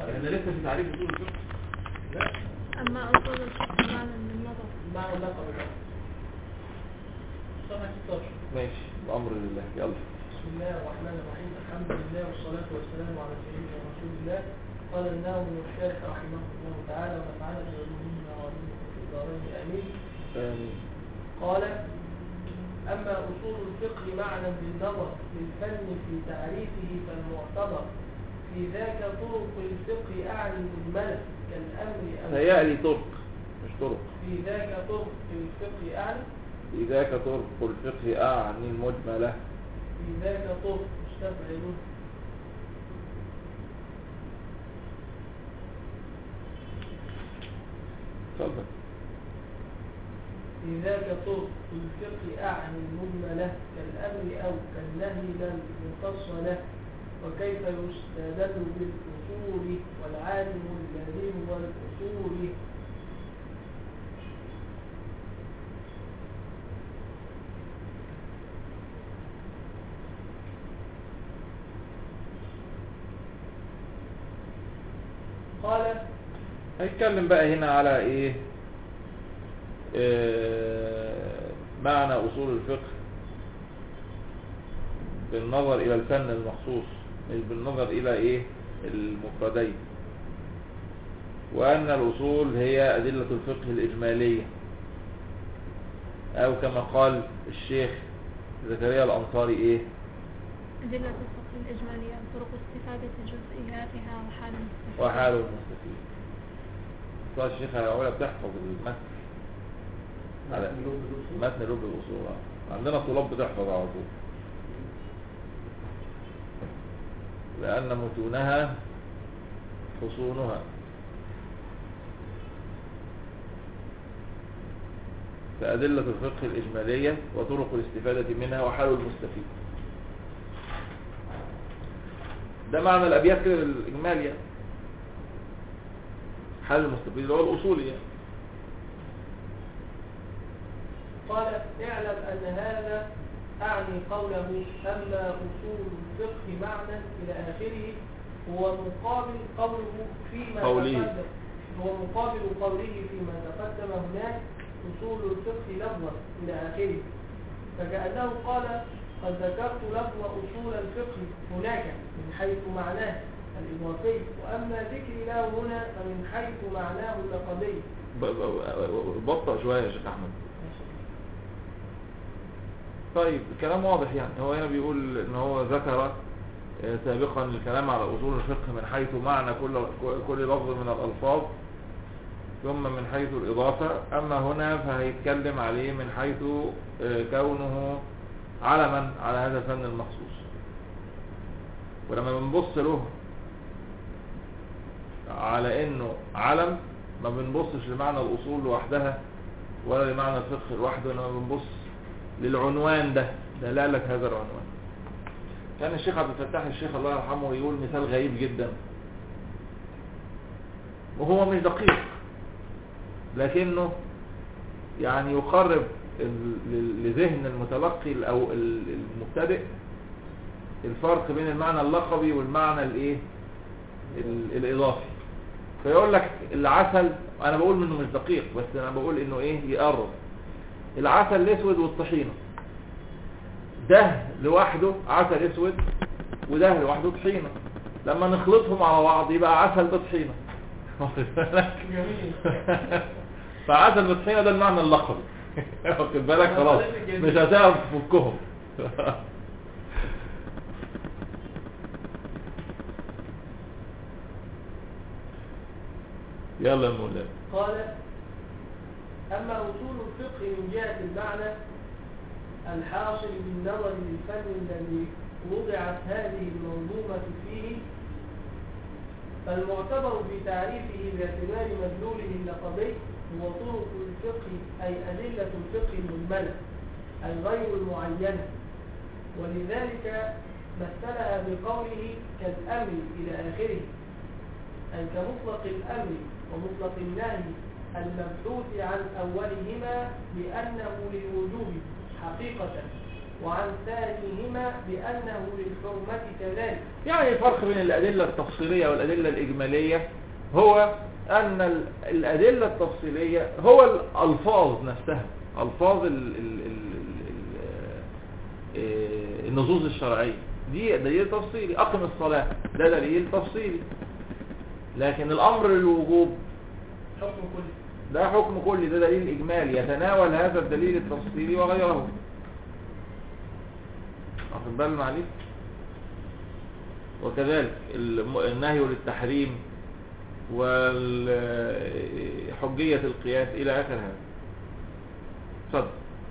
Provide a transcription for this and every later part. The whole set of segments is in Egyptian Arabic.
احنا لسه في تعريف اصول الفقه لا أما أصول الفقه معنى من النظر معنى اللقب ده صفحة 16 ماشي بأمر الله يلا بسم الله الرحمن الرحيم الحمد لله والصلاة والسلام على سيدنا رسول الله قال النووي والشارح رحمه الله تعالى ونفعنا بعلومهن وعلومكم في الدارين آمين آمين. قال أما أصول الفقه معنى بالنظر للفن في تعريفه فالمعتبر في ذاك طرق الفقه أعني مجملة كالأمر أو هيألي طرق مش طرق في ذاك طرق الفقه أعني في ذاك طرق الفقه أعني المجملة في ذاك طرق مستفعل اتفضل في ذاك طرق الفقه أعني المجملة كالأمر أو كالنهي لا المفصلة وكيف يستدل بالأصول والعالم اللازم والأصول قال هيتكلم بقى هنا على ايه آه، معنى اصول الفقه بالنظر الى الفن المخصوص مش بالنظر الى ايه المفردين وان الاصول هي ادلة الفقه الاجمالية او كما قال الشيخ زكريا الانصاري ايه أدلة الفقه الإجمالية طرق استفادة جزئياتها وحال المستفيد وحاله المستفيد قال الشيخ هيقولها بتحفظ المتن على متن لب الأصول آه. عندنا طلاب بتحفظ على طول لأن متونها حصونها فأدلة الفقه الإجمالية وطرق الاستفادة منها وحال المستفيد ده معنى الأبيات كده بالإجمال يعني حال المستفيد اللي هو الأصولي يعني قال اعلم أن هذا أعني قوله أما أصول الفقه معنى إلى آخره هو مقابل قوله فيما قوله. تقدم هو مقابل قوله فيما تقدم هناك أصول الفقه لفظا إلى آخره فكأنه قال قد ذكرت لفظ أصول الفقه هناك من حيث معناه الإضافي وأما ذكري له هنا فمن حيث معناه اللقبي ب- ب- بطأ شوية يا شيخ أحمد طيب الكلام واضح يعني هو هنا بيقول ان هو ذكر آه، سابقا الكلام على اصول الفقه من حيث معنى كل كل لفظ من الالفاظ ثم من حيث الاضافه اما هنا فهيتكلم عليه من حيث آه، كونه علما على هذا الفن المخصوص ولما بنبص له على انه علم ما بنبصش لمعنى الاصول لوحدها ولا لمعنى الفقه لوحده انما بنبص للعنوان ده دلالة هذا العنوان كان الشيخ عبد الفتاح الشيخ الله يرحمه يقول مثال غريب جدا وهو مش دقيق لكنه يعني يقرب ال- ل- لذهن المتلقي او ال- المبتدئ الفرق بين المعنى اللقبي والمعنى الايه ال- الاضافي فيقول لك العسل انا بقول منه مش دقيق بس انا بقول انه ايه يقرب العسل الاسود والطحينه ده لوحده عسل اسود وده لوحده طحينه لما نخلطهم على بعض يبقى عسل بطحينه واخد بالك جميل فعسل بطحينه ده المعنى اللقبي واخد بالك خلاص مش هتعرف تفكهم يلا يا مولانا قال أما أصول الفقه من جهة المعنى الحاصل بالنظر للفن الذي وضعت هذه المنظومة فيه فالمعتبر في تعريفه باعتبار مدلوله اللقبي هو طرق الفقه أي أدلة الفقه المجملة أي غير المعينة ولذلك مثلها بقوله كالأمر إلى آخره أي كمطلق الأمر ومطلق النهي المبحوث عن أولهما بأنه للوجوب حقيقة وعن ثانيهما بأنه للحرمة كذلك يعني الفرق بين الأدلة التفصيلية والأدلة الإجمالية هو أن ال- الأدلة التفصيلية هو الألفاظ نفسها ألفاظ ال ال ال ال ال النصوص الشرعية دي دليل تفصيلي أقم الصلاة ده دليل تفصيلي لكن الأمر للوجوب حكم كلي ده حكم كلي ده دليل إجمالي يتناول هذا الدليل التفصيلي وغيره واخد بالنا معلش وكذلك الم- النهي للتحريم وحجية القياس إلى آخر هذا اتفضل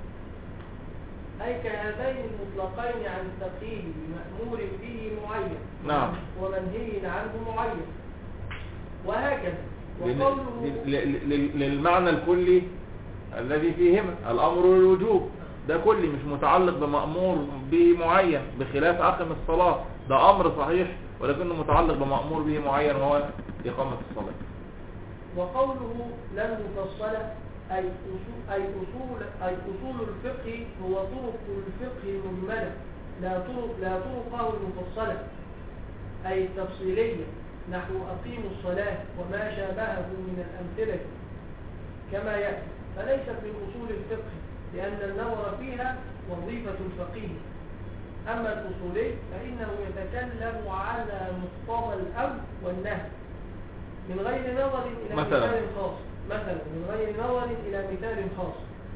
أي كهذين المطلقين عن التقييد بمأمور به معين نعم. ومنهي عنه معين وهكذا لل- وقوله لل- لل- للمعنى الكلي الذي فيهما الأمر للوجوب ده كلي مش متعلق بمأمور به معين بخلاف أقم الصلاة ده أمر صحيح ولكنه متعلق بمأمور به معين وهو إقامة الصلاة وقوله لم مفصلة أي أصول, أي أصول, أي أصول الفقه هو طرق الفقه المجملة لا طرق لا طرقه المفصلة أي التفصيلية نحو أقيموا الصلاة وما شابهه من الأمثلة كما يأتي فليست من أصول الفقه لأن النظر فيها وظيفة الفقيه أما الأصولي فإنه يتكلم على مقتضى الأمر والنهي من غير نظر إلى مثلاً. مثال خاص مثلا من غير نظر إلى مثال خاص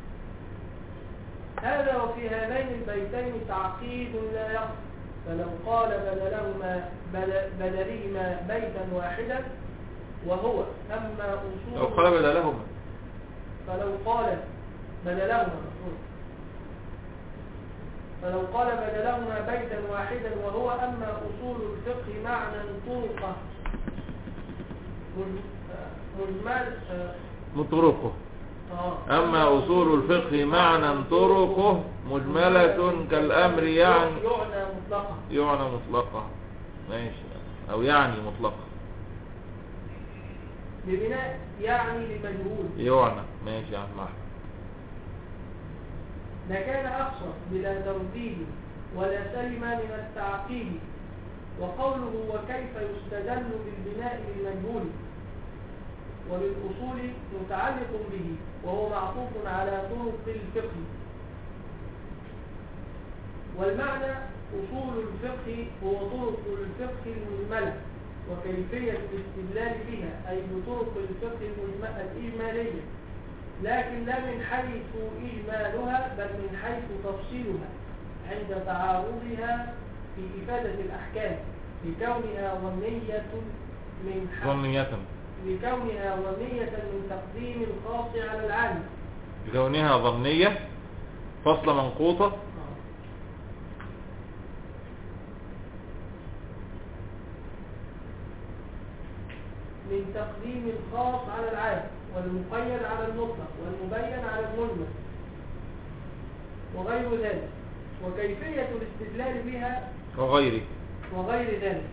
هذا وفي هذين البيتين تعقيد لا يخفى فلو قال بدلهما بدل- بدلهما بيتا واحدا وهو أما أصول لو قال بدلهما فلو قال بدلهما مفروض. فلو قال بدلهما بيتا واحدا وهو أما أصول الفقه معنى طرقه مج- آه، مجمل آه، من طرقه آه. أما أصول الفقه معنى طرقه مجملة كالأمر يعني يعنى مطلقا يعنى مطلقة ماشي أو يعني مطلقة ببناء يعني لمجهول يعنى ماشي يا عم أحمد لكان أقصر بلا ترديد ولا سلم من التعقيد وقوله وكيف يستدل بالبناء للمجهول وبالأصول متعلق به وهو معطوف على طرق الفقه والمعنى أصول الفقه هو طرق الفقه المجملة وكيفية الاستدلال بها أي بطرق الفقه المجم- الإجمالية لكن لا من حيث إجمالها بل من حيث تفصيلها عند تعارضها في إفادة الأحكام لكونها ظنية من حق ظنية لكونها ظنية من تقديم الخاص على العام لكونها ظنية فصل منقوطة من تقديم الخاص على العام والمقيد على المطلق والمبين على المجمل وغير ذلك وكيفية الاستدلال بها وغيره وغير ذلك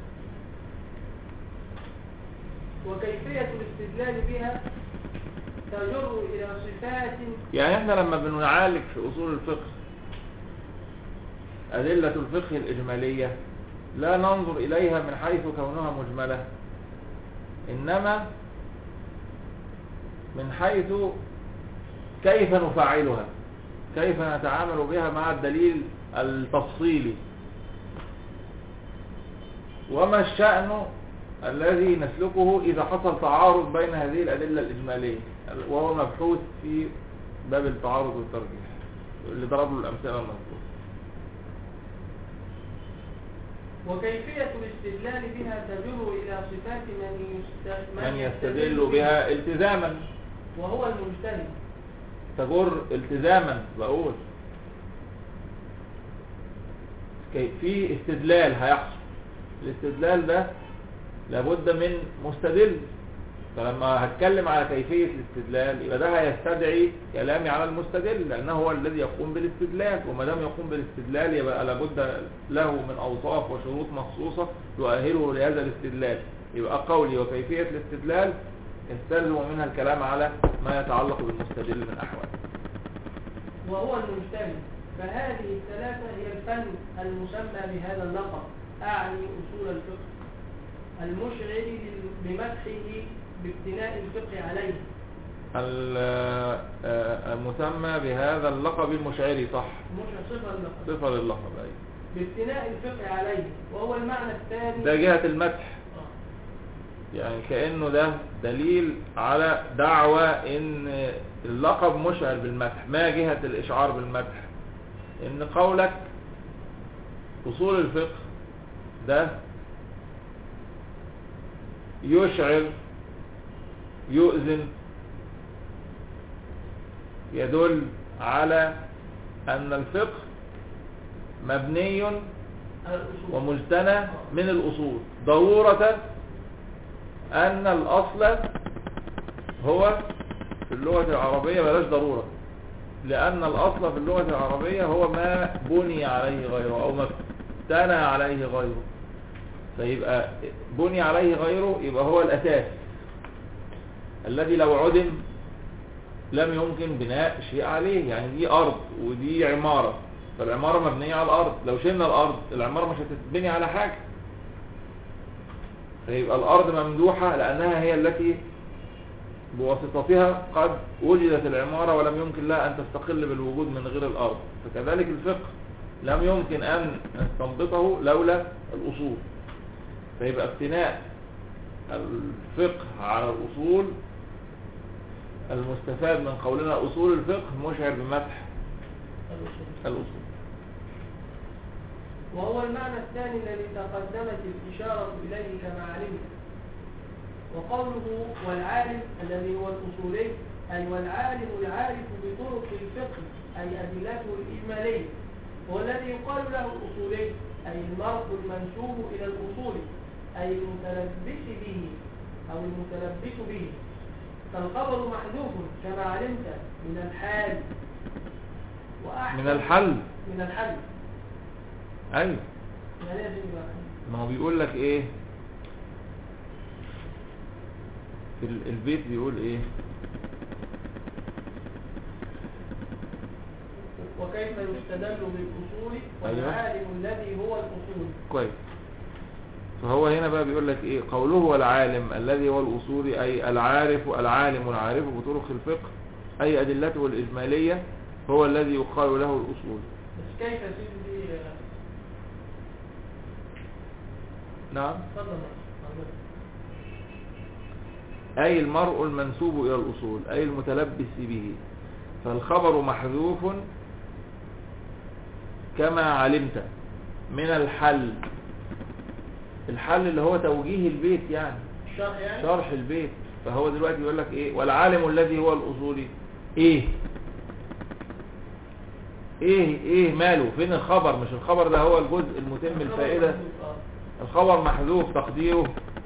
وكيفية الاستدلال بها تجر إلى صفات يعني احنا لما بنعالج في أصول الفقه أدلة الفقه الإجمالية لا ننظر إليها من حيث كونها مجملة إنما من حيث كيف نفعلها كيف نتعامل بها مع الدليل التفصيلي وما الشأن الذي نسلكه إذا حصل تعارض بين هذه الأدلة الإجمالية وهو مبحوث في باب التعارض والترجيح اللي ضرب له الأمثلة المذكورة وكيفية الاستدلال بها تجر إلى صفات من, يست... من يستدل بها التزاما وهو المجتهد تجر التزاما بقول كي- في استدلال هيحصل الاستدلال ده لابد من مستدل فلما هتكلم على كيفية الاستدلال يبقى ده هيستدعي كلامي على المستدل لأنه هو الذي يقوم بالاستدلال وما دام يقوم بالاستدلال يبقى لابد له من أوصاف وشروط مخصوصة تؤهله لهذا الاستدلال يبقى قولي وكيفية الاستدلال يستلزم منها الكلام على ما يتعلق بالمستدل من أحوال وهو المجتهد فهذه الثلاثة هي الفن المسمى بهذا اللقب أعني أصول الفقه المشعر بمدحه بابتناء الفقه عليه ال- آه، المسمى بهذا اللقب المشعري صح مش صفة اللقب صفة للقب أيوة. بابتناء الفقه عليه وهو المعنى الثاني ده جهة المدح آه. يعني كأنه ده دليل على دعوة ان اللقب مشعر بالمدح ما جهة الاشعار بالمدح ان قولك اصول الفقه ده يشعر يؤذن يدل على ان الفقه مبني الأصول ومجتنى من الأصول ضرورة أن الأصل هو في اللغة العربية بلاش ضرورة لأن الأصل في اللغة العربية هو ما بني عليه غيره أو ما ابتنى عليه غيره فيبقى بني عليه غيره يبقى هو الأساس الذي لو عدم لم يمكن بناء شيء عليه يعني دي أرض ودي عمارة فالعمارة مبنية على الأرض لو شلنا الأرض العمارة مش هتتبني على حاجة فيبقى الأرض ممدوحة لأنها هي التي بواسطتها قد وجدت العمارة ولم يمكن لها أن تستقل بالوجود من غير الأرض فكذلك الفقه لم يمكن أن نستنبطه لولا الأصول فيبقى ابتناء الفقه على الأصول المستفاد من قولنا أصول الفقه مشعر بمدح الأصول الأصول وهو المعنى الثاني الذي تقدمت الإشارة إليه كما علمت وقوله والعالم الذي هو الأصولي أي والعالم العارف بطرق الفقه أي أدلته الإجمالية هو الذي يقال له الأصولي أي المرء المنسوب إلى الأصول أي المتلبس به أو المتلبس به فالخبر محذوف كما علمت من الحال وأحسن من الحل من الحل أيوه يعني إيه يا سيدي بقى؟ ما هو بيقول لك ايه في ال- البيت بيقول ايه وكيف يستدل بالأصول أيوة. والعالم الذي هو الأصول كويس فهو هنا بقى بيقول لك ايه قوله والعالم الذي هو الاصول اي العارف العالم العارف بطرق الفقه اي ادلته الاجماليه هو الذي يقال له الاصول بس كيف يا سيدي دي نعم اتفضل حضرتك. أي المرء المنسوب إلى الأصول أي المتلبس به فالخبر محذوف كما علمت من الحل الحل اللي هو توجيه البيت يعني الشرح يعني شرح البيت فهو دلوقتي يقول لك ايه والعالم الذي هو الأصولي ايه ايه ايه ماله فين الخبر مش الخبر ده هو الجزء المتم الفائدة آه. الخبر محذوف تقديره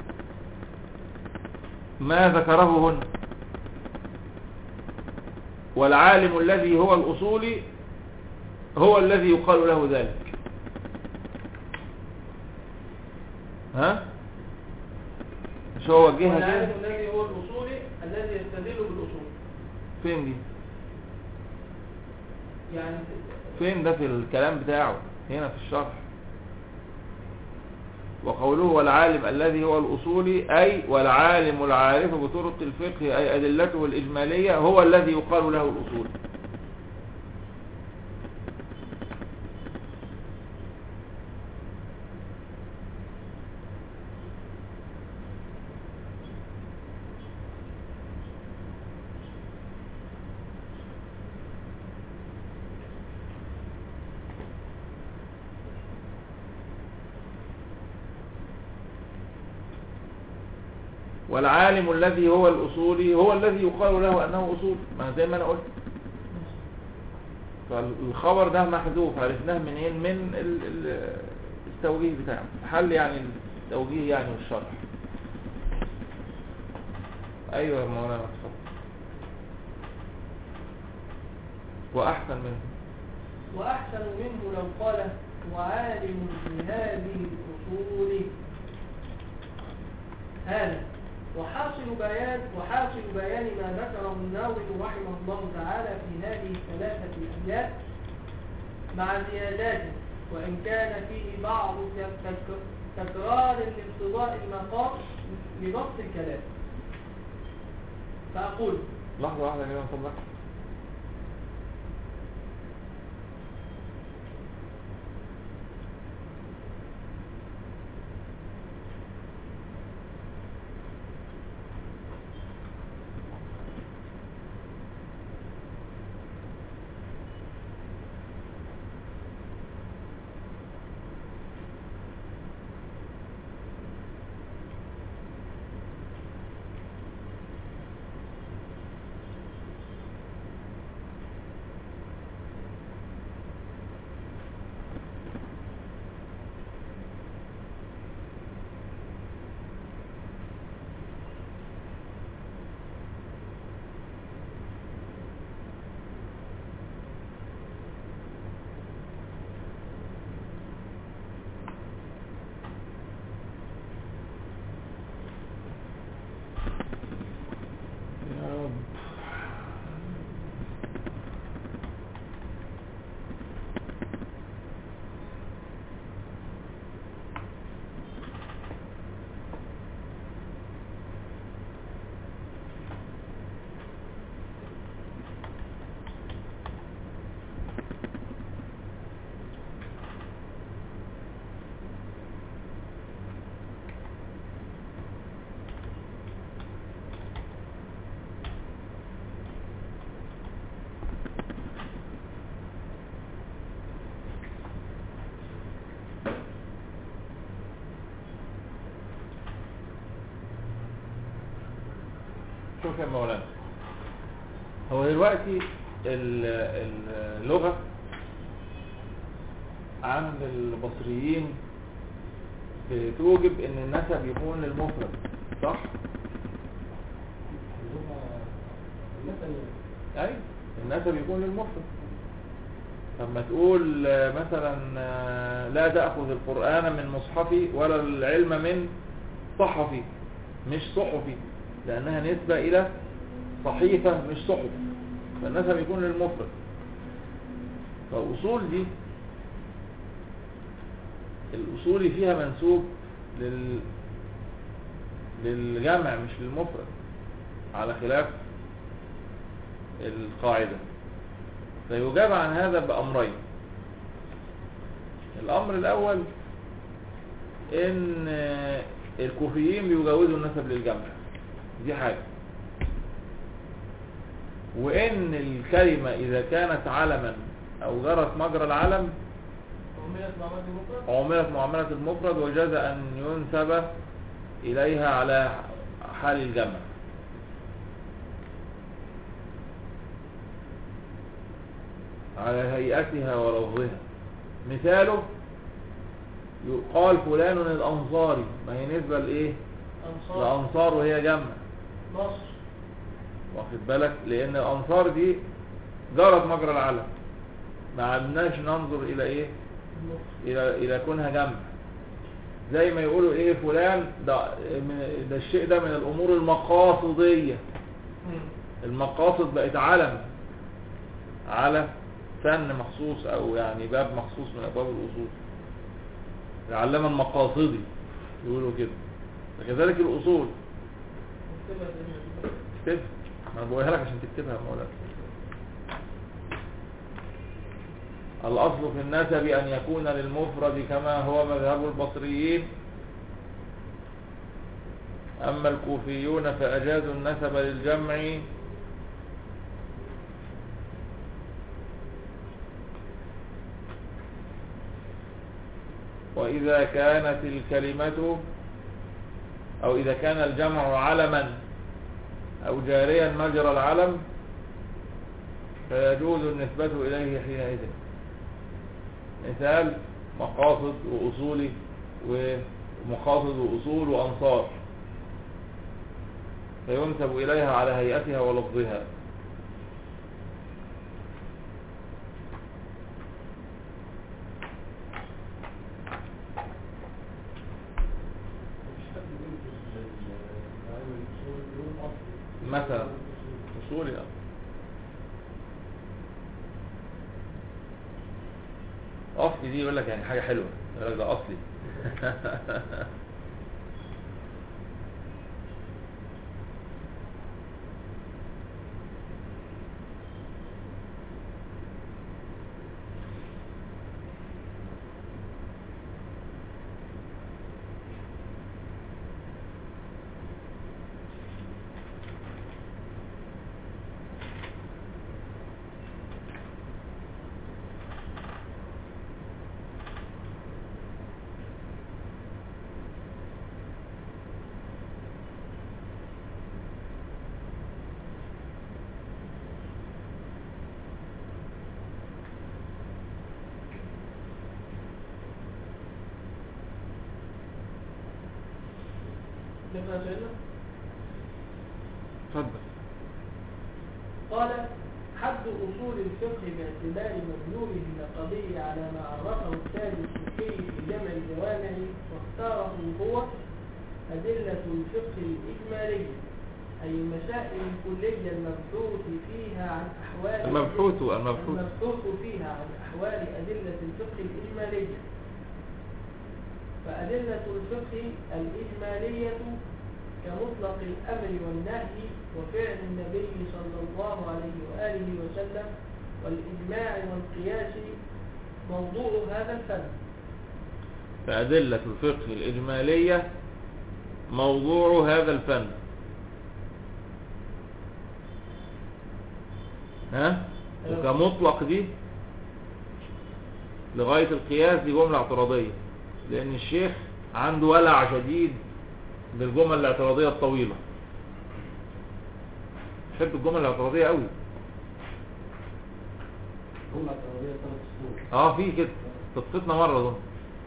ما ذكره هنا والعالم الذي هو الأصولي هو الذي يقال له ذلك ها مش هو وجهها والعالم كده الذي هو الأصولي الذي يستدل بالأصول فين دي يعني فين ده في الكلام بتاعه هنا في الشرح وقوله والعالم الذي هو الأصولي أي والعالم العارف بطرق الفقه أي أدلته الإجمالية هو الذي يقال له الأصول والعالم الذي هو الأصولي هو الذي يقال له أنه أصول ما زي ما أنا قلت فالخبر ده محذوف عرفناه منين من ال- ال- التوجيه بتاعه حل يعني التوجيه يعني والشرح أيوة يا مولانا اتفضل وأحسن منه وأحسن منه لو قال وعالم بهذه الأصول هذا وحاصل بيان وحاصل بيان ما ذكره الناظم رحمه الله تعالى في هذه الثلاثة الأبيات مع زياداته وإن كان فيه بعض تك- تكرار لابتضاء المقام لضبط الكلام فأقول لحظة واحدة كده من فضلك يا رب شوف يا مولانا هو دلوقتي ال- ال- اللغة عند البصريين بتوجب ان النسب يكون للمفرد صح؟ اي النسب يكون للمفرد لما تقول آه، مثلا آه، لا تأخذ القرآن من مصحفي ولا العلم من صحفي مش صحفي لأنها نسبة إلى صحيفة مش صحف فالنسب يكون للمفرد فالأصول دي الأصول فيها منسوب لل... للجمع مش للمفرد على خلاف القاعدة فيجاب عن هذا بأمرين الأمر الأول إن الكوفيين بيجوزوا النسب للجمع دي حاجة وإن الكلمة إذا كانت علما أو جرت مجرى العلم عملت معاملة المفرد عملت معاملة المفرد وجاز أن ينسب إليها على حال الجمع على هيئتها ولفظها مثاله يقال فلان الأنصاري ما هي نسبة لإيه أنصار الأنصار وهي جمع نصر واخد بالك لأن الأنصار دي جرت مجرى العلم ما عدناش ننظر إلى إيه المفرد الى الى كونها جمع زي ما يقولوا ايه فلان ده من- ده الشيء ده من الامور المقاصديه المقاصد بقت علم على فن مخصوص او يعني باب مخصوص من ابواب الاصول العلامه المقاصدي يقولوا كده فكذلك الاصول مكتبة زي اكتبها ما انا بقولها لك عشان تكتبها يا مولانا الأصل في النسب أن يكون للمفرد كما هو مذهب البصريين أما الكوفيون فأجازوا النسب للجمع وإذا كانت الكلمة أو إذا كان الجمع علما أو جاريا مجرى العلم فيجوز النسبة إليه حينئذ مثال مقاصد وأصول ومقاصد وأصول وأنصار فينسب إليها على هيئتها ولفظها مثلا أصولي آه. اصلي دي يقول لك يعني حاجة حلوة يقول لك ده اصلي نقرأ سؤالنا اتفضل قال حد أصول الفقه باعتبار مدلوله النقدي على ما عرفه التاج الفقهي في جمع الجوامع واختاره هو أدلة الفقه الإجمالية أي المسائل الكلية المبحوث فيها عن أحوال المبحوث المبحوث المبحوث فيها عن أحوال أدلة الفقه الإجمالية فأدلة الفقه الإجمالية كمطلق الأمر والنهي وفعل النبي صلى الله عليه وآله وسلم والإجماع والقياس موضوع هذا الفن فأدلة الفقه الإجمالية موضوع هذا الفن ها وكمطلق دي لغاية القياس دي جملة اعتراضية لأن الشيخ عنده ولع شديد بالجمل الاعتراضية الطويلة بحب الجمل الاعتراضية قوي جملة اعتراضية ثلاث سطور اه في كده تبسطنا مرة دول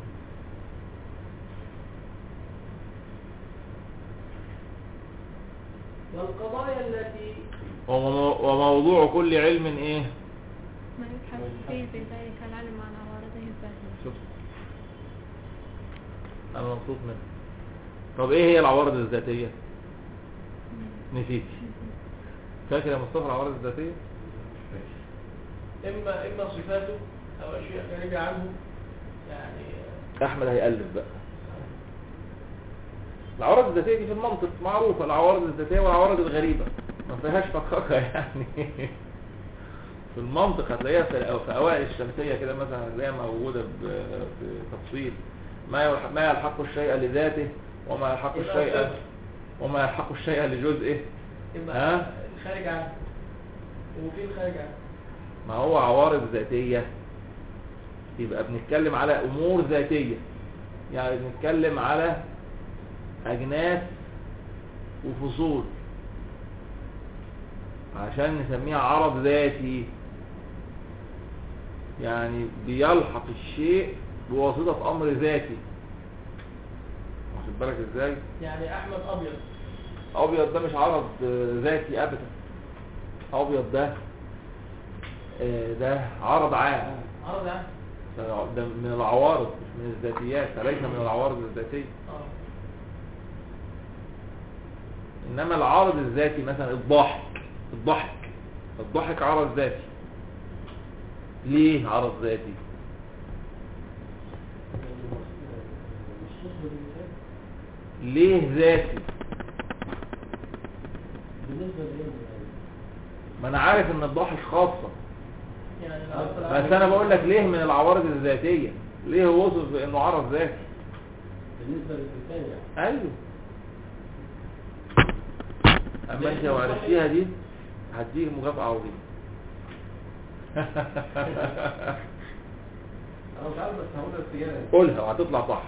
والقضايا التي ومو- وموضوع كل علم ايه ما يبحث فيه في ذلك العلم عن عوارضه الباهية شوف انا مبسوط منه طب ايه هي العوارض الذاتية نسيت فاكر يا مصطفى العوارض الذاتية إما إما صفاته أو أشياء خارجة عنه يعني احمد هيألف بقى العوارض الذاتية دي في المنطق معروفة العوارض الذاتية والعوارض الغريبة ما فيهاش فكاكة يعني في المنطق هتلاقيها في في اوائل الشمسية كده مثلا هتلاقيها موجودة ب- بتفصيل ما يلحق ما يلحق الشيء لذاته وما يلحق يبقى الشيء صفر. وما يلحق الشيء لجزئه إما ها؟ الخارج عنه وفي الخارج عنه ما هو عوارض ذاتية يبقى بنتكلم على امور ذاتية يعني بنتكلم على اجناس وفصول عشان نسميها عرض ذاتي يعني بيلحق الشيء بواسطة امر ذاتي واخد بالك ازاي يعني أحمد أبيض ابيض ده مش عرض آه، ذاتي ابدا ابيض ده آه، ده عرض عام عرض عنه ده من العوارض مش من الذاتيات فليس من العوارض الذاتية آه. انما العارض الذاتي مثلا الضحك الضحك الضحك عرض ذاتي ليه عرض ذاتي مخصوص بالإنسان ليه ذاتي بالنسبة لإيه ما انا عارف ان الضحك خاصة يعني العرض بس العام انا بقول لك ليه من العوارض الذاتية ليه هو وصف بانه عرض ذاتي بالنسبة للإنسان يعني ايوه اما انت لو عرفتيها دي هديك مكافأة عظيمة أنا مش عارف بس هقول السيارة قولها وهتطلع صح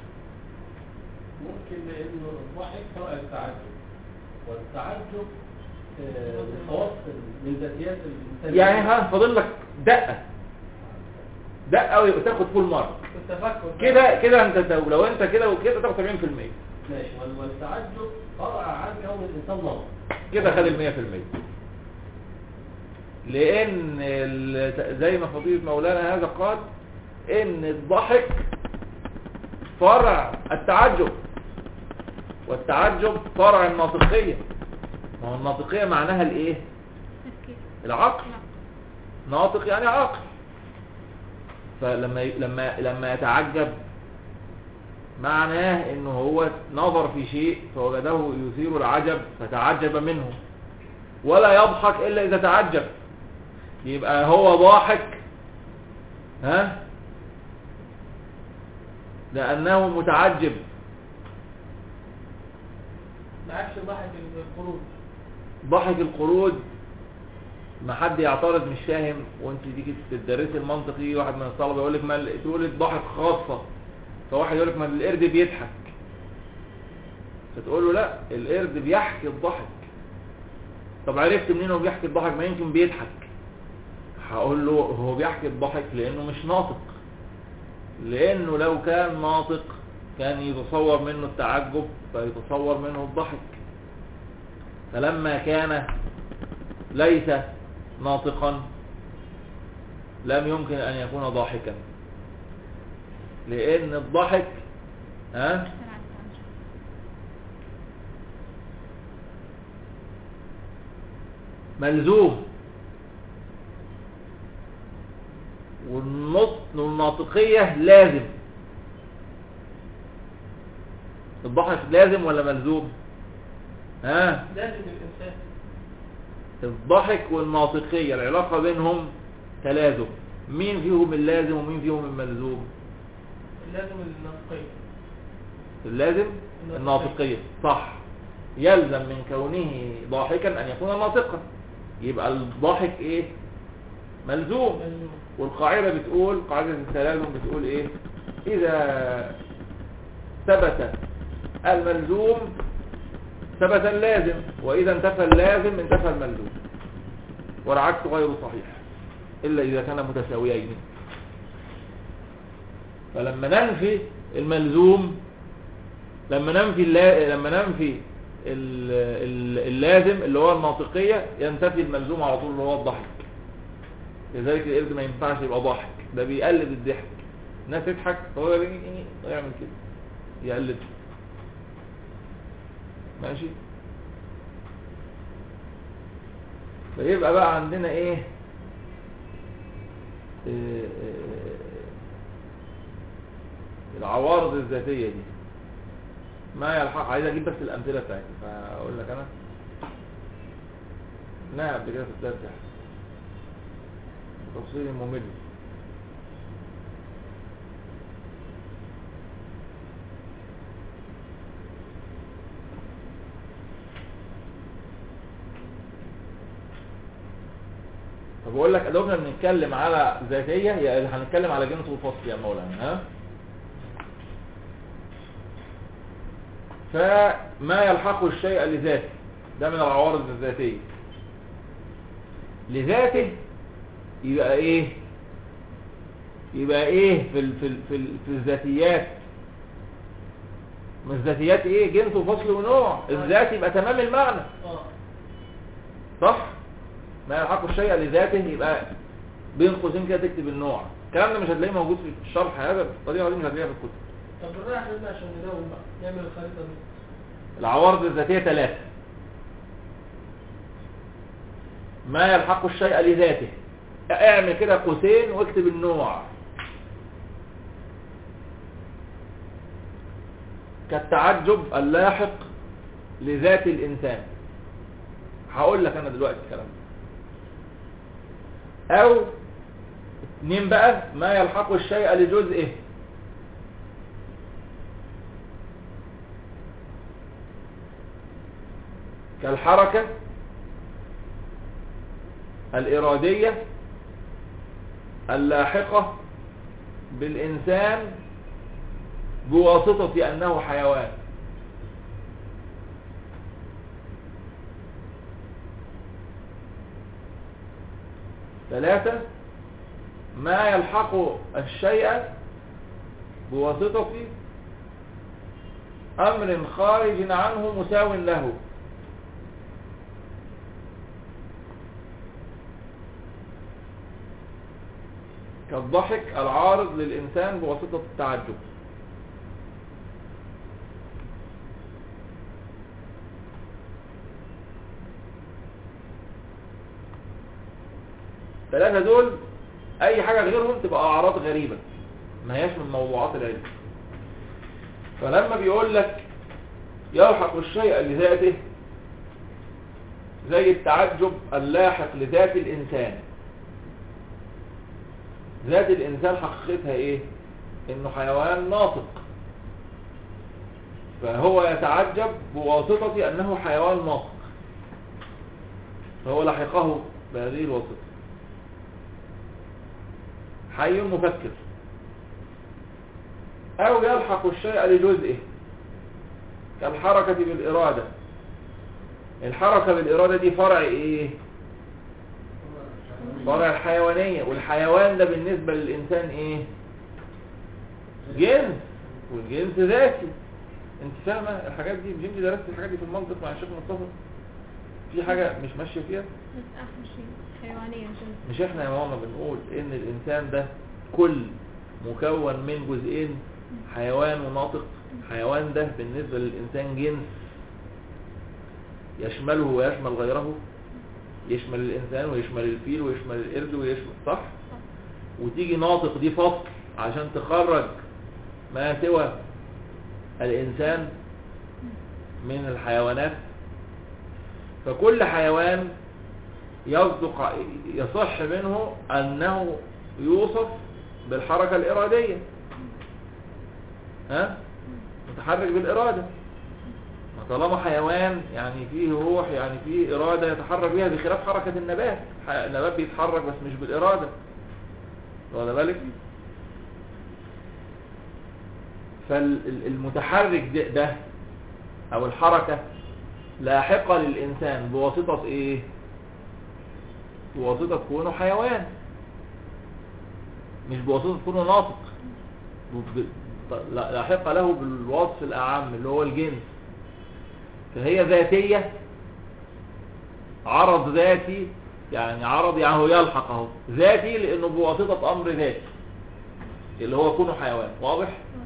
ممكن لأنه الضحك فرع التعجب والتعجب آه، من خواص من ذاتيات الإنسان يعني ها فاضل لك دقة دقة وتاخد فول مارك التفكر كده كده انت لو لو انت كده وكده تاخد 70% ماشي وال- والتعجب فرع عن كون الإنسان ناقص كده خد ال 100% لان ال- زي ما فضيلة مولانا هذا قال ان الضحك فرع التعجب والتعجب فرع الناطقية ما هو الناطقية معناها الايه تفكير العقل لا ناطق يعني عاقل فلما لما لما يتعجب معناه انه هو نظر في شيء فوجده يثير العجب فتعجب منه ولا يضحك الا اذا تعجب يبقى هو ضاحك ها لانه متعجب بعكس ضحك الخروج ضحك القرود ما حد يعترض مش فاهم وانت تيجي تدرسي المنطق يجي واحد من الطلبه يقول لك ما ال- تقول لك ضحك خاصه فواحد يقول لك ما القرد بيضحك فتقول له لا القرد بيحكي الضحك طب عرفت منين هو بيحكي الضحك ما يمكن بيضحك هقول له هو بيحكي الضحك لانه مش ناطق لانه لو كان ناطق كان يتصور منه التعجب فيتصور منه الضحك فلما كان ليس ناطقا لم يمكن ان يكون ضاحكا لان الضحك ها أكثر عن التعجب ملزوم والنطق والناطقية لازم الضحك لازم ولا ملزوم ها لازم الإنسان الضحك والناطقية العلاقة بينهم تلازم مين فيهم اللازم ومين فيهم الملزوم لازم النطقية اللازم الناطقية صح يلزم من كونه ضاحكا ان يكون ناطقا يبقى الضحك ايه ملزوم لازم والقاعدة بتقول قاعدة التلازم بتقول ايه اذا ثبت الملزوم ثبت اللازم واذا انتفى اللازم انتفى الملزوم والعكس غير صحيح الا اذا كان متساويين فلما ننفي الملزوم لما ننفي اللا... لما ننفي ال... ال... اللازم اللي هو الناطقية ينتفي الملزوم على طول اللي هو الضحك لذلك القرد ما ينفعش يبقى ضاحك ده بيقلد الضحك الناس تضحك فهو يجي يعمل كده يقلد ماشي فيبقى بقى عندنا ايه إيه، إيه، العوارض الذاتية دي ما يلحق عايز اجيب بس الامثلة بتاعتي فاقول لك انا نعم قبل كده في الدرس يعني تفصيل ممل فبقول لك ادوبنا بنتكلم على ذاتية يا هنتكلم على جنس وفصل يا مولانا ها فما يلحق الشيء لذاته ده من العوارض الذاتية لذاته يبقى ايه يبقى ايه في ال في ال في, ال في الذاتيات مش ذاتيات ايه جنس وفصل ونوع الذات يبقى تمام المعنى اه صح ما يلحق الشيء لذاته يبقى بين قوسين كده تكتب النوع الكلام ده مش هتلاقيه موجود في الشرح هذا الطريقه دي مش هتلاقيها في الكتب طب بالراحة لنا عشان نداوم بقى نعمل الخريطة دي العوارض الذاتيه ثلاثه ما يلحق الشيء لذاته اعمل كده قوسين واكتب النوع كالتعجب اللاحق لذات الإنسان هقول لك أنا دلوقتي الكلام ده أو اتنين بقى ما يلحق الشيء لجزئه كالحركة الإرادية اللاحقة بالإنسان بواسطة أنه حيوان ثلاثة ما يلحق الشيء بواسطة أمر خارج عنه مساو له كالضحك العارض للإنسان بواسطة التعجب ثلاثة دول اي حاجة غيرهم تبقى اعراض غريبة ما هياش من موضوعات العلم فلما بيقول لك يلحق الشيء لذاته زي التعجب اللاحق لذات الانسان ذات الانسان حقيقتها ايه انه حيوان ناطق فهو يتعجب بواسطة انه حيوان ناطق فهو لحقه بهذه الواسطة حي مفكر او يلحق الشيء لجزئه كالحركة بالإرادة الحركة بالإرادة دي فرع ايه فرع الحيوانية والحيوان ده بالنسبة للإنسان ايه جنس والجنس ذاتي انت فاهمة الحاجات دي مش انت درست الحاجات دي في المنطق مع الشيخ مصطفى في حاجة مش ماشية فيها بس آخر شيء حيوانية جزء مش احنا يا ماما بنقول ان الانسان ده كل مكون من جزئين حيوان وناطق حيوان ده بالنسبة للانسان جنس يشمله ويشمل غيره يشمل الانسان ويشمل الفيل ويشمل القرد ويشمل صح صح وتيجي ناطق دي فصل عشان تخرج ما سوى الانسان من الحيوانات فكل حيوان يصدق يصح منه انه يوصف بالحركة الارادية ها متحرك بالارادة ما طالما حيوان يعني فيه روح يعني فيه ارادة يتحرك بها بخلاف حركة النبات ح- النبات بيتحرك بس مش بالارادة واخد بالك فالمتحرك ده, ده او الحركة لاحقة للإنسان بواسطة ايه بواسطة كونه حيوان مش بواسطة كونه ناطق ب- لا- لاحقة له بالوصف الأعم اللي هو الجنس فهي ذاتية عرض ذاتي يعني عرض يعني هو يلحق اهو ذاتي لأنه بواسطة أمر ذاتي اللي هو كونه حيوان واضح؟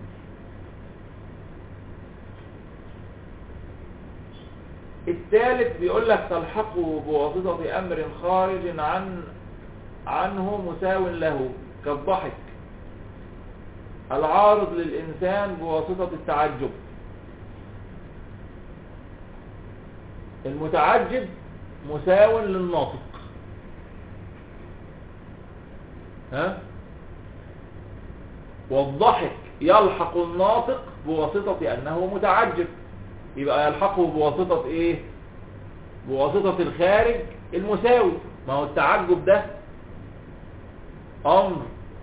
الثالث بيقول لك تلحقه بواسطة أمر خارج عن عنه مساو له كالضحك العارض للإنسان بواسطة التعجب المتعجب مساو للناطق ها والضحك يلحق الناطق بواسطة أنه متعجب يبقى يلحقه بواسطة ايه بواسطة الخارج المساوي ما هو التعجب ده امر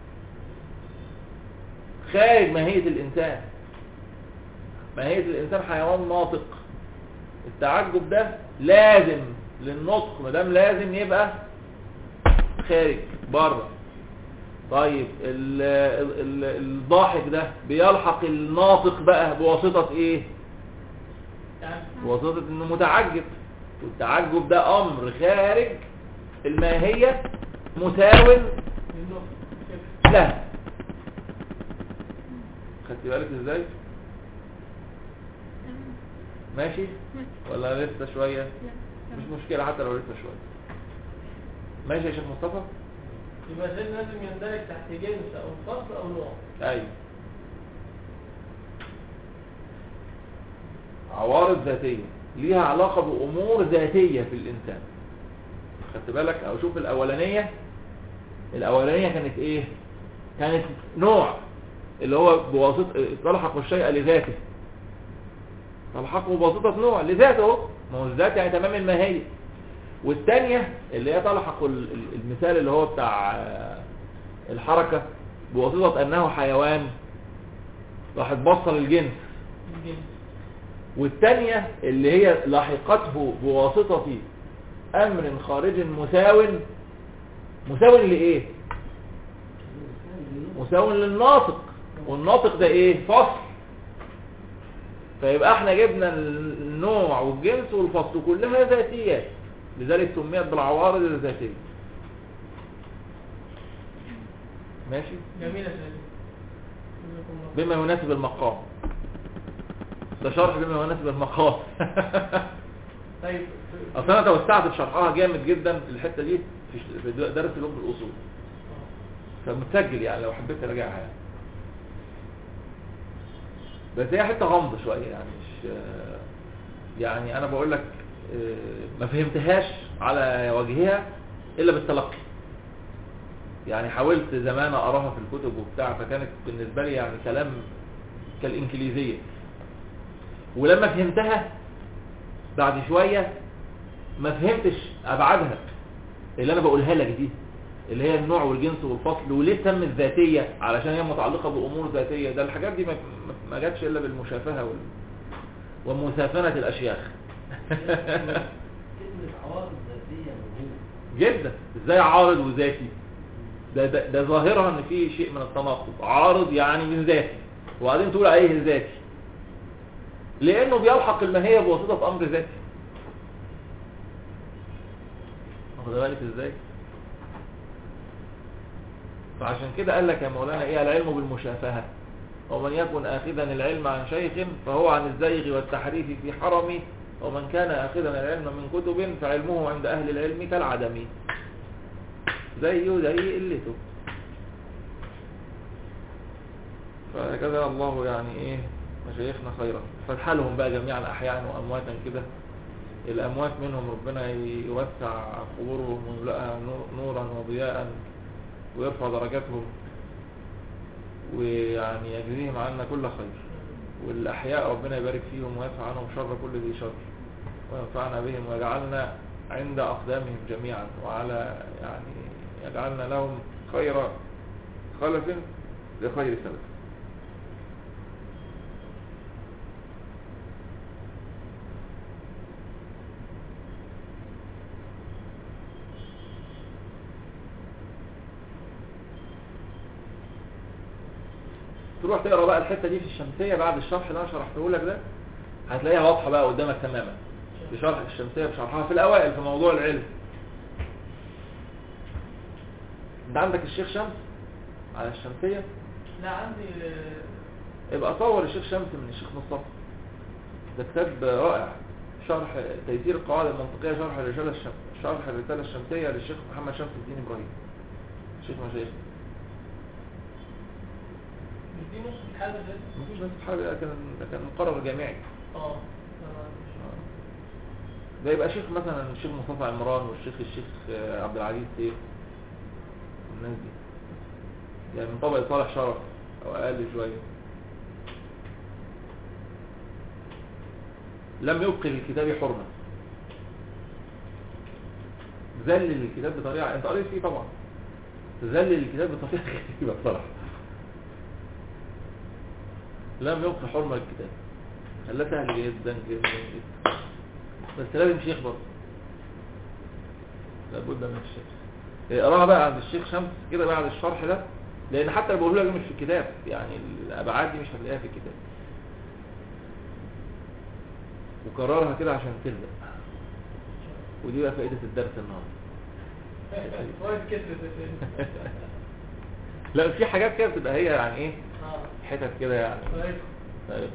خارج ماهية الانسان ماهية الانسان حيوان ناطق التعجب ده لازم للنطق ما دام لازم يبقى خارج بره طيب ال ال ال الضاحك ده بيلحق الناطق بقى بواسطة ايه بواسطة انه متعجب والتعجب ده امر خارج الماهية مساو له خدت بالك ازاي تمام ماشي ماشي. ولا لسه شوية لا مش تمام. مشكلة حتى لو لسه شوية ماشي يا شيخ مصطفى يبقى ده لازم يندرج تحت جنس او فصل او نوع ايوه عوارض ذاتية ليها علاقة بأمور ذاتية في الإنسان خدت بالك أو شوف الأولانية الأولانية كانت إيه كانت نوع اللي هو بواسطة تلحق الشيء لذاته تلحقه بواسطة نوع لذاته ما هو الذات يعني تمام الماهية والثانية اللي هي تلحق ال- ال- المثال اللي هو بتاع آه، الحركة بواسطة أنه حيوان راح تبصل الجنس الجنس والثانية اللي هي لاحقته بواسطة أمر خارج مساو مساو لإيه؟ مساو للناطق والناطق ده إيه؟ فصل فيبقى احنا جبنا النوع والجنس والفصل كلها ذاتيات لذلك سميت بالعوارض الذاتية ماشي جميلة شايف جزاكم الله بما يناسب المقام ده شرح بما يناسب المقام طيب اصل انا توسعت في شرحها جامد جدا الحته دي في في درس لغه الاصول فمتسجل يعني لو حبيت تراجعها يعني بس هي حته غامضه شويه يعني مش يعني انا بقول لك آه، ما فهمتهاش على وجهها الا بالتلقي يعني حاولت زمان اقراها في الكتب وبتاع فكانت بالنسبه لي يعني كلام كالانجليزيه ولما فهمتها بعد شويه ما فهمتش ابعادها اللي انا بقولها لك دي اللي هي النوع والجنس والفصل وليه تم الذاتيه علشان هي متعلقه بامور ذاتيه ده الحاجات دي ما ما- ما جاتش الا بالمشافهه وال... ومسافنه الاشياخ كلمة عوارض ذاتية موجودة جدا ازاي عارض وذاتي ده, ده, ده ظاهرها ان في شيء من التناقض عارض يعني من ذاتي وبعدين تقول عليه ذاتي لانه بيلحق الماهيه بواسطه امر ذاتي واخد بالك ازاي فعشان كده قال لك يا مولانا ايه العلم بالمشافهه ومن يكن اخذا العلم عن شيخ فهو عن الزيغ والتحريف في حرم ومن كان اخذا العلم من كتب فعلمه عند اهل العلم كالعدم زيه زي قلته فجزا الله يعني ايه مشايخنا خيرا فادحلهم بقى جميعا احياء وامواتا كده الاموات منهم ربنا يوسع قبورهم ويملأها نور- نورا وضياء ويرفع درجاتهم ويعني يجزيهم عنا كل خير والاحياء ربنا يبارك فيهم ويدفع عنهم شر كل ذي شر وينفعنا بهم ويجعلنا عند اقدامهم جميعا وعلى يعني يجعلنا لهم خير خلف لخير سلف تروح تقرا بقى الحته دي في الشمسيه بعد الشرح اللي انا شرحته لك ده هتلاقيها واضحه بقى قدامك تماما بشرح الشمسيه بشرحها في الاوائل في موضوع العلم انت عندك الشيخ شمس على الشمسيه لا عندي آه، يبقى صور الشيخ شمس من الشيخ مصطفى ده كتاب رائع شرح تيسير القواعد المنطقيه شرح الرساله الشم... شرح الرساله الشمسيه للشيخ محمد شمس الدين ابراهيم الشيخ مشايخ مش دي نص الحاجة ده مفيش بس حاجه ده كان ده كان مقرر جامعي اه ده يبقى شيخ مثلا الشيخ مصطفى عمران والشيخ الشيخ آه، عبد العزيز سيف الناس دي يعني من طبق صالح شرف او اقل شويه لم يبقي للكتاب حرمه ذلل الكتاب بطريقه انت قريت فيه طبعا ذلل الكتاب بطريقه غريبه بصراحه لم يبقي حرمه للكتاب خلاه سهل جدا جدا جدا بس لازم شيخ برضه لابد من الشيخ اقراها بقى عند الشيخ شمس كده بعد الشرح ده لان حتى اللي بقوله لك مش في الكتاب يعني الابعاد دي مش هتلاقيها في الكتاب وكررها كده عشان تلزق ودي بقى فائده الدرس النهارده كويس كده لا في حاجات كده بتبقى هي يعني ايه اه حتت كده يعني كويس طيب.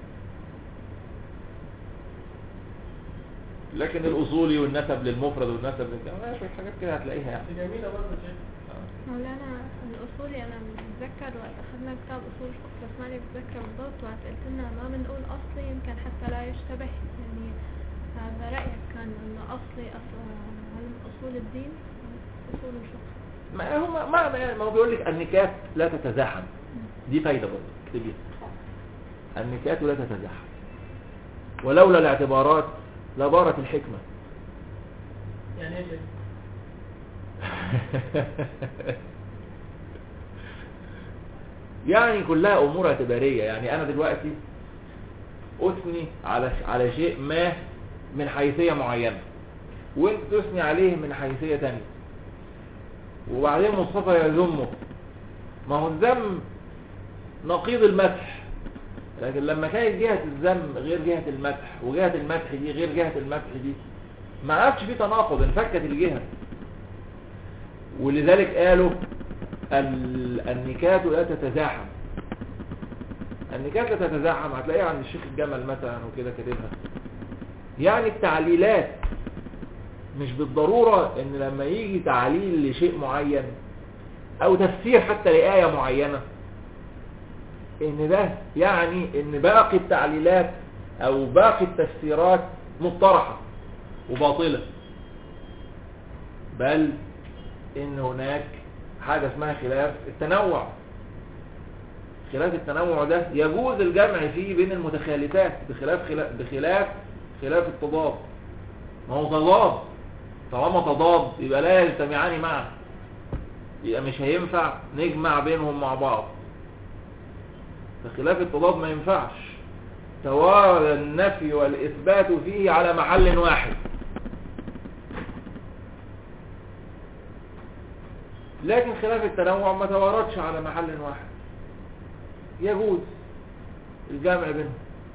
لكن الاصولي والنسب للمفرد والنسب للجمع شويه حاجات كده هتلاقيها يعني دي جميلة برضه يا شيخ مولانا الأصولي أنا بتذكر وقت أخذنا كتاب أصول الفقه بس ماني بتذكر بالضبط وقت قلت لنا ما بنقول أصلي يمكن حتى لا يشتبه يعني هذا رأيك كان إنه أصلي أصل علم أصول الدين أصول الفقه ما هو معنى يعني ما هو بيقول لك النكات لا تتزاحم دي فايدة برضه اكتبيها النكات لا تتزاحم ولولا الاعتبارات لبارت الحكمة يعني ايه شيخ؟ يعني كلها امور اعتبارية يعني انا دلوقتي اثني على على شيء ما من حيثية معينة وانت تثني عليه من حيثية تانية وبعدين مصطفى يذمه ما هو الذم نقيض المدح لكن لما كانت جهة الذم غير جهة المدح وجهة المدح دي غير جهة المدح دي ما عادش في تناقض انفكت الجهة ولذلك قالوا ال- النكات لا تتزاحم النكات لا تتزاحم هتلاقيها عند الشيخ الجمل مثلا وكده كاتبها يعني التعليلات مش بالضرورة ان لما يجي تعليل لشيء معين او تفسير حتى لآية معينة ان ده يعني ان باقي التعليلات او باقي التفسيرات مطرحة وباطلة بل ان هناك حاجة اسمها خلاف التنوع خلاف التنوع ده يجوز الجمع فيه بين المتخالفات بخلاف خلاف بخلاف خلاف التضاد ما هو تضاد طالما تضاد يبقى لا يجتمعان معا يبقى مش هينفع نجمع بينهم مع بعض فخلاف التضاد ما ينفعش توارد النفي والإثبات فيه على محل واحد لكن خلاف التنوع ما تواردش على محل واحد يجوز الجمع بينهم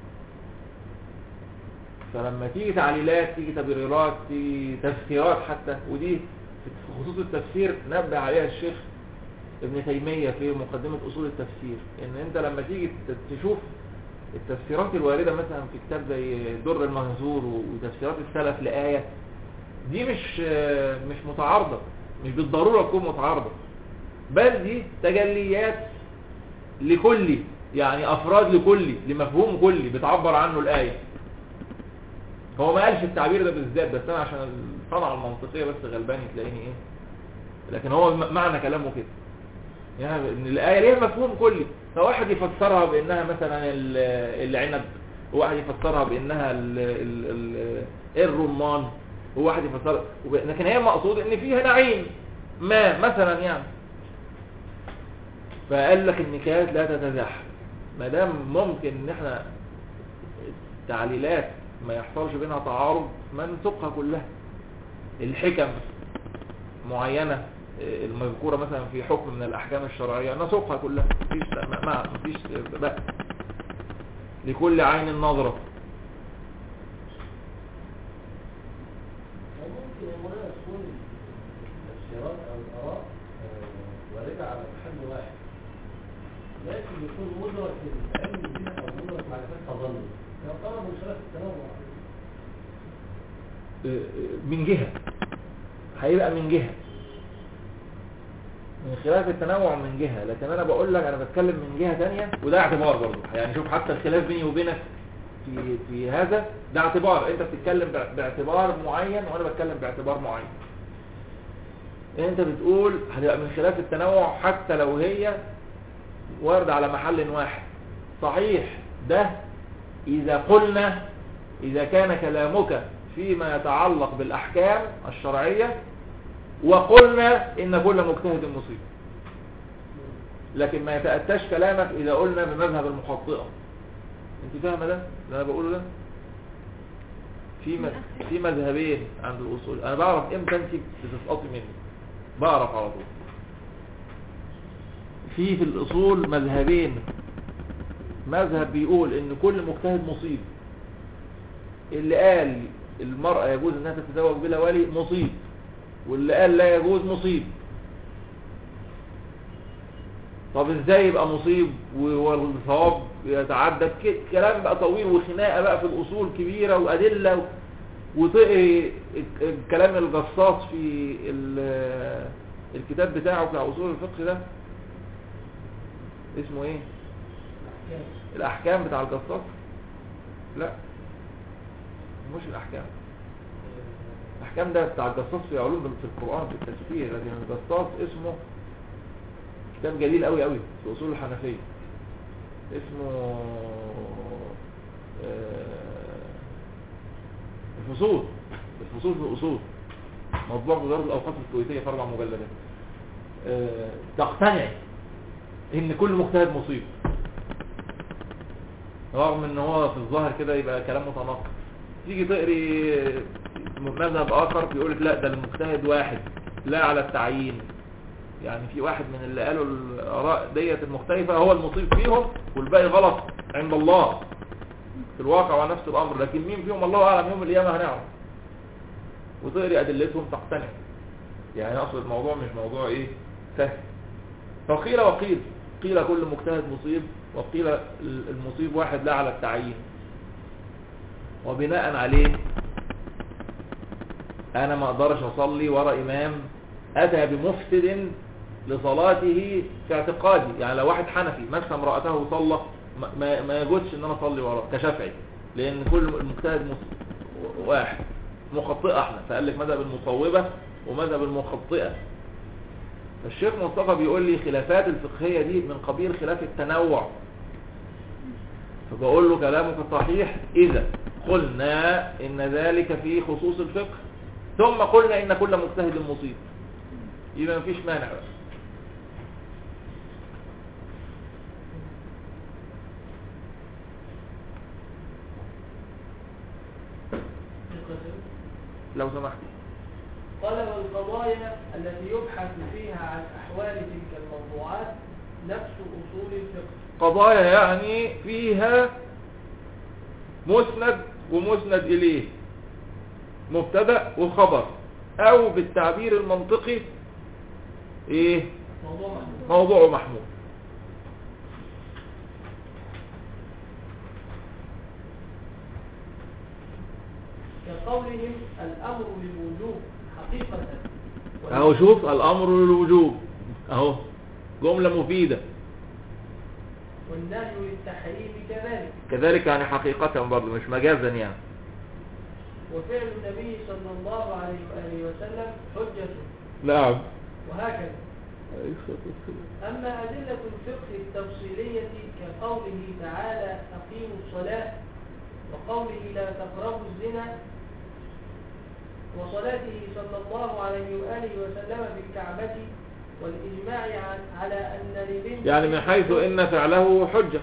فلما تيجي تعليلات تيجي تبريرات تيجي تفسيرات حتى ودي في خصوص التفسير نبه عليها الشيخ ابن تيمية في مقدمة أصول التفسير إن أنت لما تيجي ت- تشوف التفسيرات الواردة مثلا في كتاب زي در المنظور وتفسيرات السلف لآية دي مش مش متعارضة مش بالضرورة تكون متعارضة بل دي تجليات لكلي يعني أفراد لكلي لمفهوم كلي بتعبر عنه الآية هو ما قالش التعبير ده بالذات بس أنا عشان الصنعة المنطقية بس غلباني تلاقيني إيه لكن هو م- معنى كلامه كده يعني ان الآية ليها مفهوم كلي فواحد يفسرها بأنها مثلا ال- العنب وواحد يفسرها بأنها ال ال ال الرمان وواحد يفسرها وب- لكن هي مقصود ان فيها نعيم ما مثلا يعني فقال لك النكات لا تتزاحم ما دام ممكن ان احنا التعليلات ما يحصلش بينها تعارض ما نسقها كلها الحكم معينة آه، المذكورة مثلا في حكم من الأحكام الشرعية نسوقها كلها مفيش ما ما- مفيش بقى لكل عين نظرة وممكن يا مولانا تكون التفسيرات او الاراء آه، وارده على محل واحد لكن يكون مدرك العلم بها او مدرك معرفه تظن يعتبر من خلاف التنوع آه، آه، من جهة هيبقى من جهة من خلاف التنوع من جهة لكن انا بقول لك انا بتكلم من جهة تانية وده اعتبار برضه يعني شوف حتى الخلاف بيني وبينك في في هذا ده اعتبار انت بتتكلم بع- باعتبار معين وانا بتكلم باعتبار معين انت بتقول هتبقى من خلاف التنوع حتى لو هي واردة على محل واحد صحيح ده اذا قلنا اذا كان كلامك فيما يتعلق بالاحكام الشرعية وقلنا ان كل مجتهد مصيب لكن ما يتأتاش كلامك اذا قلنا بمذهب المخطئة انت فاهمه ده اللي انا بقوله ده في م... في مذهبين عند الاصول انا بعرف امتى انت بتسقطي مني بعرف على طول في في الاصول مذهبين مذهب بيقول ان كل مجتهد مصيب اللي قال المرأة يجوز انها تتزوج بلا ولي مصيب واللي قال لا يجوز مصيب طب ازاي يبقى مصيب والصواب يتعدد ك- كلام بقى طويل وخناقه بقى في الاصول كبيره وادله و- وطقي الكلام الجصاص في ال- الكتاب بتاعه بتاع اصول الفقه ده اسمه ايه الأحكام. الاحكام بتاع الجصاص لا مش الاحكام الاحكام ده بتاع الجصاص في علوم في القران في التفسير لكن الجصاص اسمه كتاب جليل قوي قوي في اصول الحنفيه اسمه آه، الفصول الفصول في الاصول مطبوع في وزاره الاوقاف الكويتيه في اربع مجلدات آه، تقتنع ان كل مجتهد مصيب رغم ان هو في الظاهر كده يبقى كلام متناقض تيجي تقري مذهب اخر بيقول لك لا ده المجتهد واحد لا على التعيين يعني في واحد من اللي قالوا الاراء ديت المختلفه هو المصيب فيهم والباقي غلط عند الله في الواقع ونفس الامر لكن مين فيهم الله اعلم يوم القيامه هنعرف وتقري ادلتهم تقتنع يعني اقصد الموضوع مش موضوع ايه سهل فقيل وقيل قيل كل مجتهد مصيب وقيل المصيب واحد لا على التعيين وبناء عليه انا ما اقدرش اصلي ورا امام اتى بمفسد لصلاته في اعتقادي يعني لو واحد حنفي مس امرأته وصلى ما- ما, ما يجوزش ان انا اصلي وراه كشافعي لان كل المجتهد مس- واحد مخطئة احنا فقال لك مذهب المصوبة ومذهب المخطئة الشيخ مصطفى بيقول لي خلافات الفقهية دي من قبيل خلاف التنوع فبقول له كلامك صحيح إذا قلنا إن ذلك في خصوص الفقه ثم قلنا إن كل مجتهد مصيب يبقى مفيش مانع بقى. لو سمحت قال والقضايا التي يبحث فيها عن أحوال تلك الموضوعات نفس أصول الفقه قضايا يعني فيها مسند ومسند إليه مبتدأ وخبر أو بالتعبير المنطقي إيه موضوع محدود موضوع محمول كقولهم الأمر للوجوب حقيقة اهو شوف الامر للوجوب اهو جملة مفيدة والنهي للتحريم كذلك كذلك يعني حقيقة برضه مش مجازا يعني وفعل النبي صلى الله عليه وآله وسلم حجة نعم وهكذا أما أدلة الفقه التفصيلية كقوله تعالى أقيموا الصلاة وقوله لا تقربوا الزنا وصلاته صلى الله عليه وآله وسلم في الكعبة والإجماع عن- على أن لبنت يعني من حيث ان فعله حجة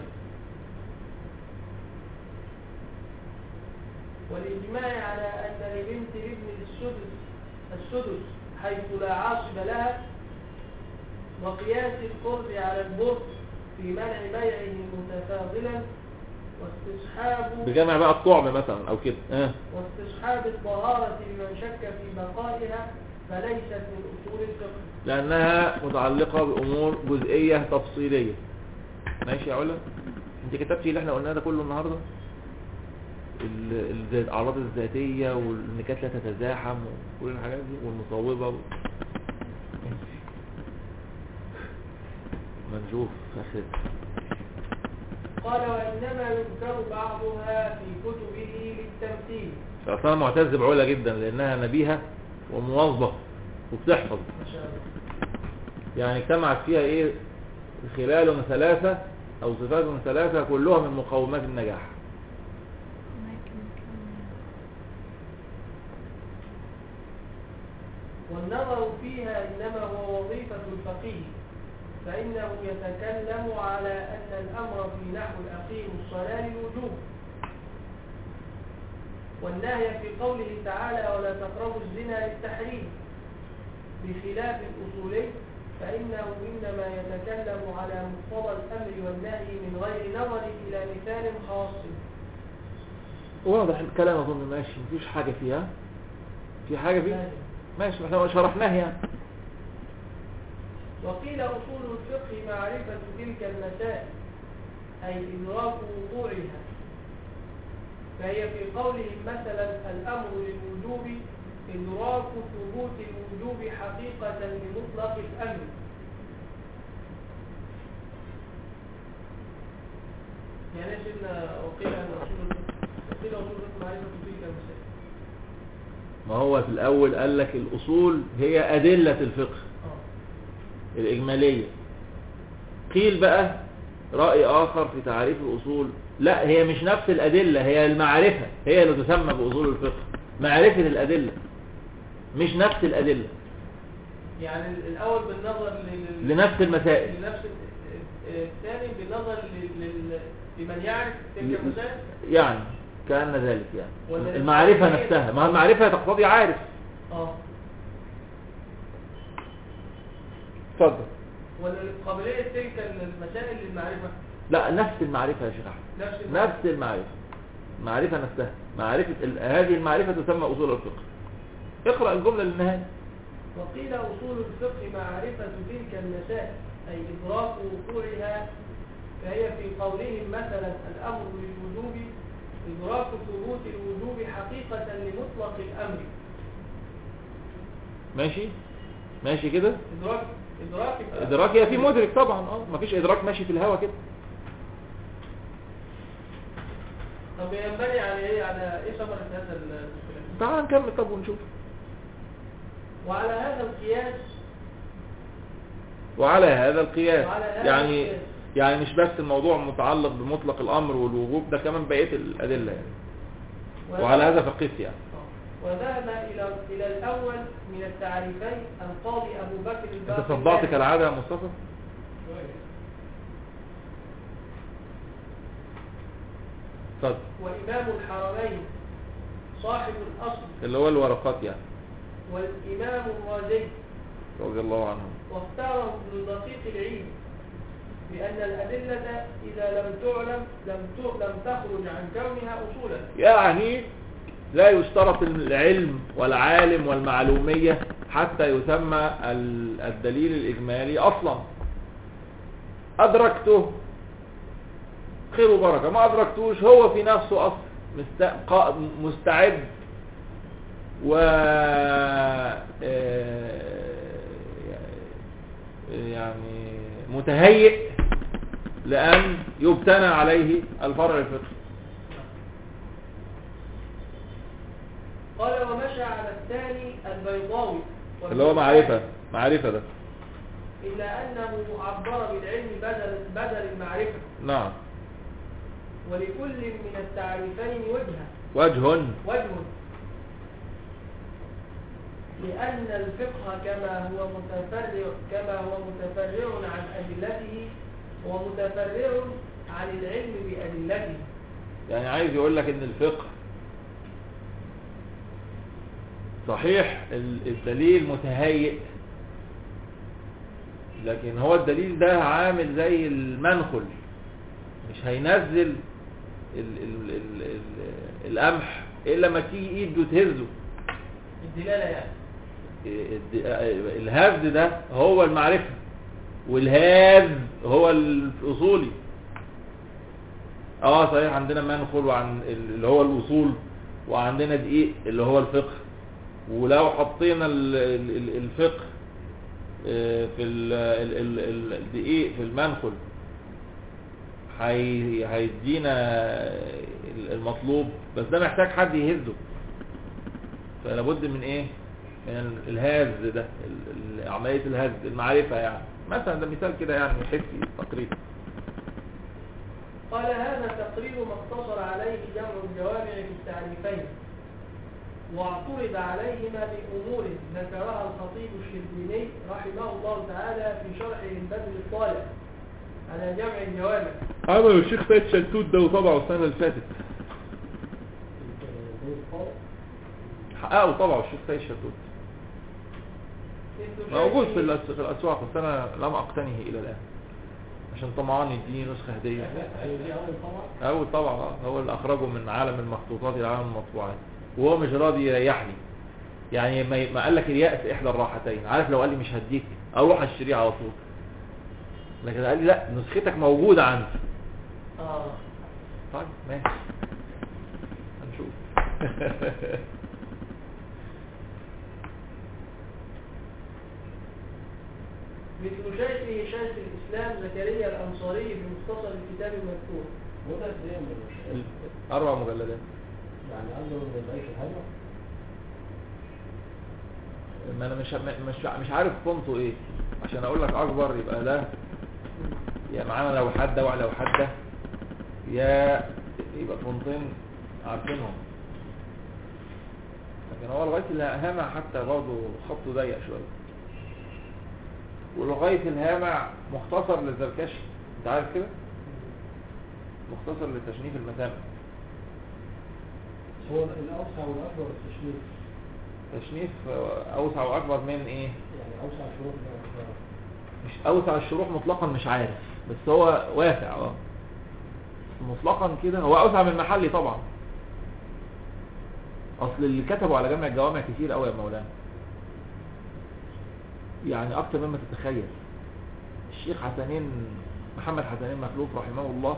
والإجماع على أن لبنت الابن السدس السدس حيث لا عاصب لها وقياس القرب على البر في منع بيعه متفاضلا واستصحاب بجمع بقى الطعم مثلا او كده اه واستصحاب الطهارة لمن شك في بقائها فليست من أصول الفقه لانها متعلقة بامور جزئية تفصيلية ماشي يا علا انت كتبتي اللي احنا قلناه ده كله النهاردة ال- الذات- الاعراض الذاتية والنكات لا تتزاحم وكل الحاجات دي والمصوبة و... ما نشوف اخر قال وإنما يذكر بعضها في كتبه للتمثيل اصل انا معتز بعلا جدا لانها نبيهة ومواظبة وبتحفظ ما شاء الله يعني اجتمعت فيها ايه خلال ثلاثة او صفات ثلاثة كلها من مقومات النجاح والنظر فيها إنما هو وظيفة الفقيه فإنه يتكلم على أن الأمر في نحو أقيموا الصلاة للوجوب والنهي في قوله تعالى ولا تقربوا الزنا للتحريم بخلاف الأصولي فإنه إنما يتكلم على مقتضى الأمر والنهي من غير نظر إلى مثال خاص واضح الكلام اظن ماشي مفيش حاجة فيها في حاجة فيها ماشي احنا شرحناه يعني وقيل أصول الفقه معرفة تلك المسائل أي إدراك وقوعها فهي في قولهم مثلا الأمر للوجوب إدراك ثبوت الوجوب حقيقة لمطلق الأمر يعني ايش إن وقيل أن أصول الفقه وقيل أصول الفقه معرفة تلك المسائل ما هو في الاول قال لك الاصول هي ادلة الفقه آه. الاجمالية قيل بقى رأي اخر في تعريف الاصول لا هي مش نفس الادلة هي المعرفة هي اللي تسمى باصول الفقه معرفة الادلة مش نفس الادلة يعني الأول بالنظر لل... لنفس المسائل لنفس ال- الثاني بالنظر لل- لل- لمن يعرف تلك ل- المسائل يعني كأن ذلك يعني ولا المعرفة للقابلية؟ نفسها ما هو المعرفة تقتضي عارف اه اتفضل ولا قابلية تلك المسائل للمعرفة لا نفس المعرفة يا شيخ احمد نفس المعرفة. نفس المعرفة المعرفة نفسها معرفة ال... هذه المعرفة تسمى أصول الفقه اقرأ الجملة للنهاية وقيل أصول الفقه معرفة تلك المسائل أي إدراك وقوعها فهي في قولهم مثلا الأمر للوجوب إدراك ثبوت الوجوب حقيقة لمطلق الأمر ماشي ماشي كده إدراك إدراكي بقى. ادراك هي في مدرك طبعا اه مفيش ادراك ماشي في الهوا كده طب ينبني على إيه على إيه ثمرة هذا الكلام تعال نكمل طب ونشوف وعلى هذا القياس وعلى هذا القياس وعلى هذا يعني القياس. يعني مش بس الموضوع متعلق بمطلق الامر والوجوب ده كمان بقيه الادله يعني وعلى هذا فقيس يعني وذهب إلى إلى الأول من التعريفين القاضي أبو بكر انت الباقر صدعت كالعاده يا مصطفى اتفضل وإمام الحرمين صاحب الأصل اللي هو الورقات يعني والإمام الرازي رضي الله عنهم واختاره ابن دقيق العيد بأن الأدلة إذا لم تعلم لم ت- لم تخرج عن كونها أصولا يعني لا يشترط العلم والعالم والمعلومية حتى يسمى ال- الدليل الإجمالي أصلا أدركته خير وبركة ما أدركتوش هو في نفسه أصل مست- قا- مستعد و آه، يعني متهيئ لأن يبتنى عليه الفرع الفقهي قال ومشى على الثاني البيضاوي اللي هو معرفة معرفة ده إلا أنه عبر بالعلم بدل بدل المعرفة نعم ولكل من التعريفين وجهة وجه وجه لأن الفقه كما هو متفرع كما هو متفرع عن أدلته هو متفرع عن العلم بأدلته يعني عايز يقول لك ان الفقه صحيح ال- الدليل متهيئ لكن هو الدليل ده عامل زي المنخل مش هينزل ال ال ال ال القمح الا لما تيجي ايده تهزه الدلالة يعني الد- الهز ده هو المعرفة والهاز هو الأصولي اه صحيح عندنا منخل وعن اللي هو الأصول وعندنا دقيق اللي هو الفقه ولو حطينا ال- ال- ال- الفقه آه، في ال- ال- ال- ال- الدقيق في المنخل هي- هيدينا المطلوب بس ده محتاج حد يهزه فلا بد من ايه من ال- الهاز ده ال- ال- عملية الهاز المعرفة يعني مثلا ده مثال كده يعني حسي تقريبا قال هذا تقرير ما اقتصر عليه جمع الجوامع في التعريفين واعترض عليهما بأمور ذكرها الخطيب الشربيني رحمه الله تعالى في شرح البدر الطالع على جمع الجوامع عملوا الشيخ سيد شلتوت ده وطبعه السنة اللي فاتت زي الطارق حققوا طبعه الشيخ سيد شلتوت مثل موجود شيخ- في الأس- في الأسواق بس أنا لم أقتنه إلى الآن عشان طمعان يديني نسخة هدية هي دي اول طبعا أول طبعا آه، هو اللي أخرجه من عالم المخطوطات إلى عالم المطبوعات وهو مش راضي يريحني يعني ما ما قال لك اليأس إحدى الراحتين عارف لو قال لي مش هديك أروح أشتريه على طول لكن قال لي لا نسختك موجودة عندي اه طيب ماشي هنشوف مثل شيخه شيخ الإسلام زكريا الأنصاري في مختصر الكتاب المذكور وده قد ايه من المشكله أربع مجلدات يعني عنده من ضعيف الهوى ما أنا مش مش مش عارف فونته إيه عشان أقول لك أكبر يبقى ده يا معانا لو حد وعلى لو حد يا يبقى فونتين عارفينهم لكن هو لغاية الهامع حتى برضه خطه ضيق شوية ولغاية الهامع مختصر للزركشي انت عارف كده مختصر لتشنيف المسامع بس هو الاوسع والاكبر التشنيف تشنيف آه، اوسع واكبر من ايه يعني اوسع شروط من مش اوسع الشروح مطلقا مش عارف بس هو واسع اه مطلقا كده هو اوسع من المحلي طبعا اصل اللي كتبوا على جمع الجوامع كتير قوي يا مولانا يعني اكتر مما تتخيل الشيخ حسنين محمد حسنين مخلوف رحمه الله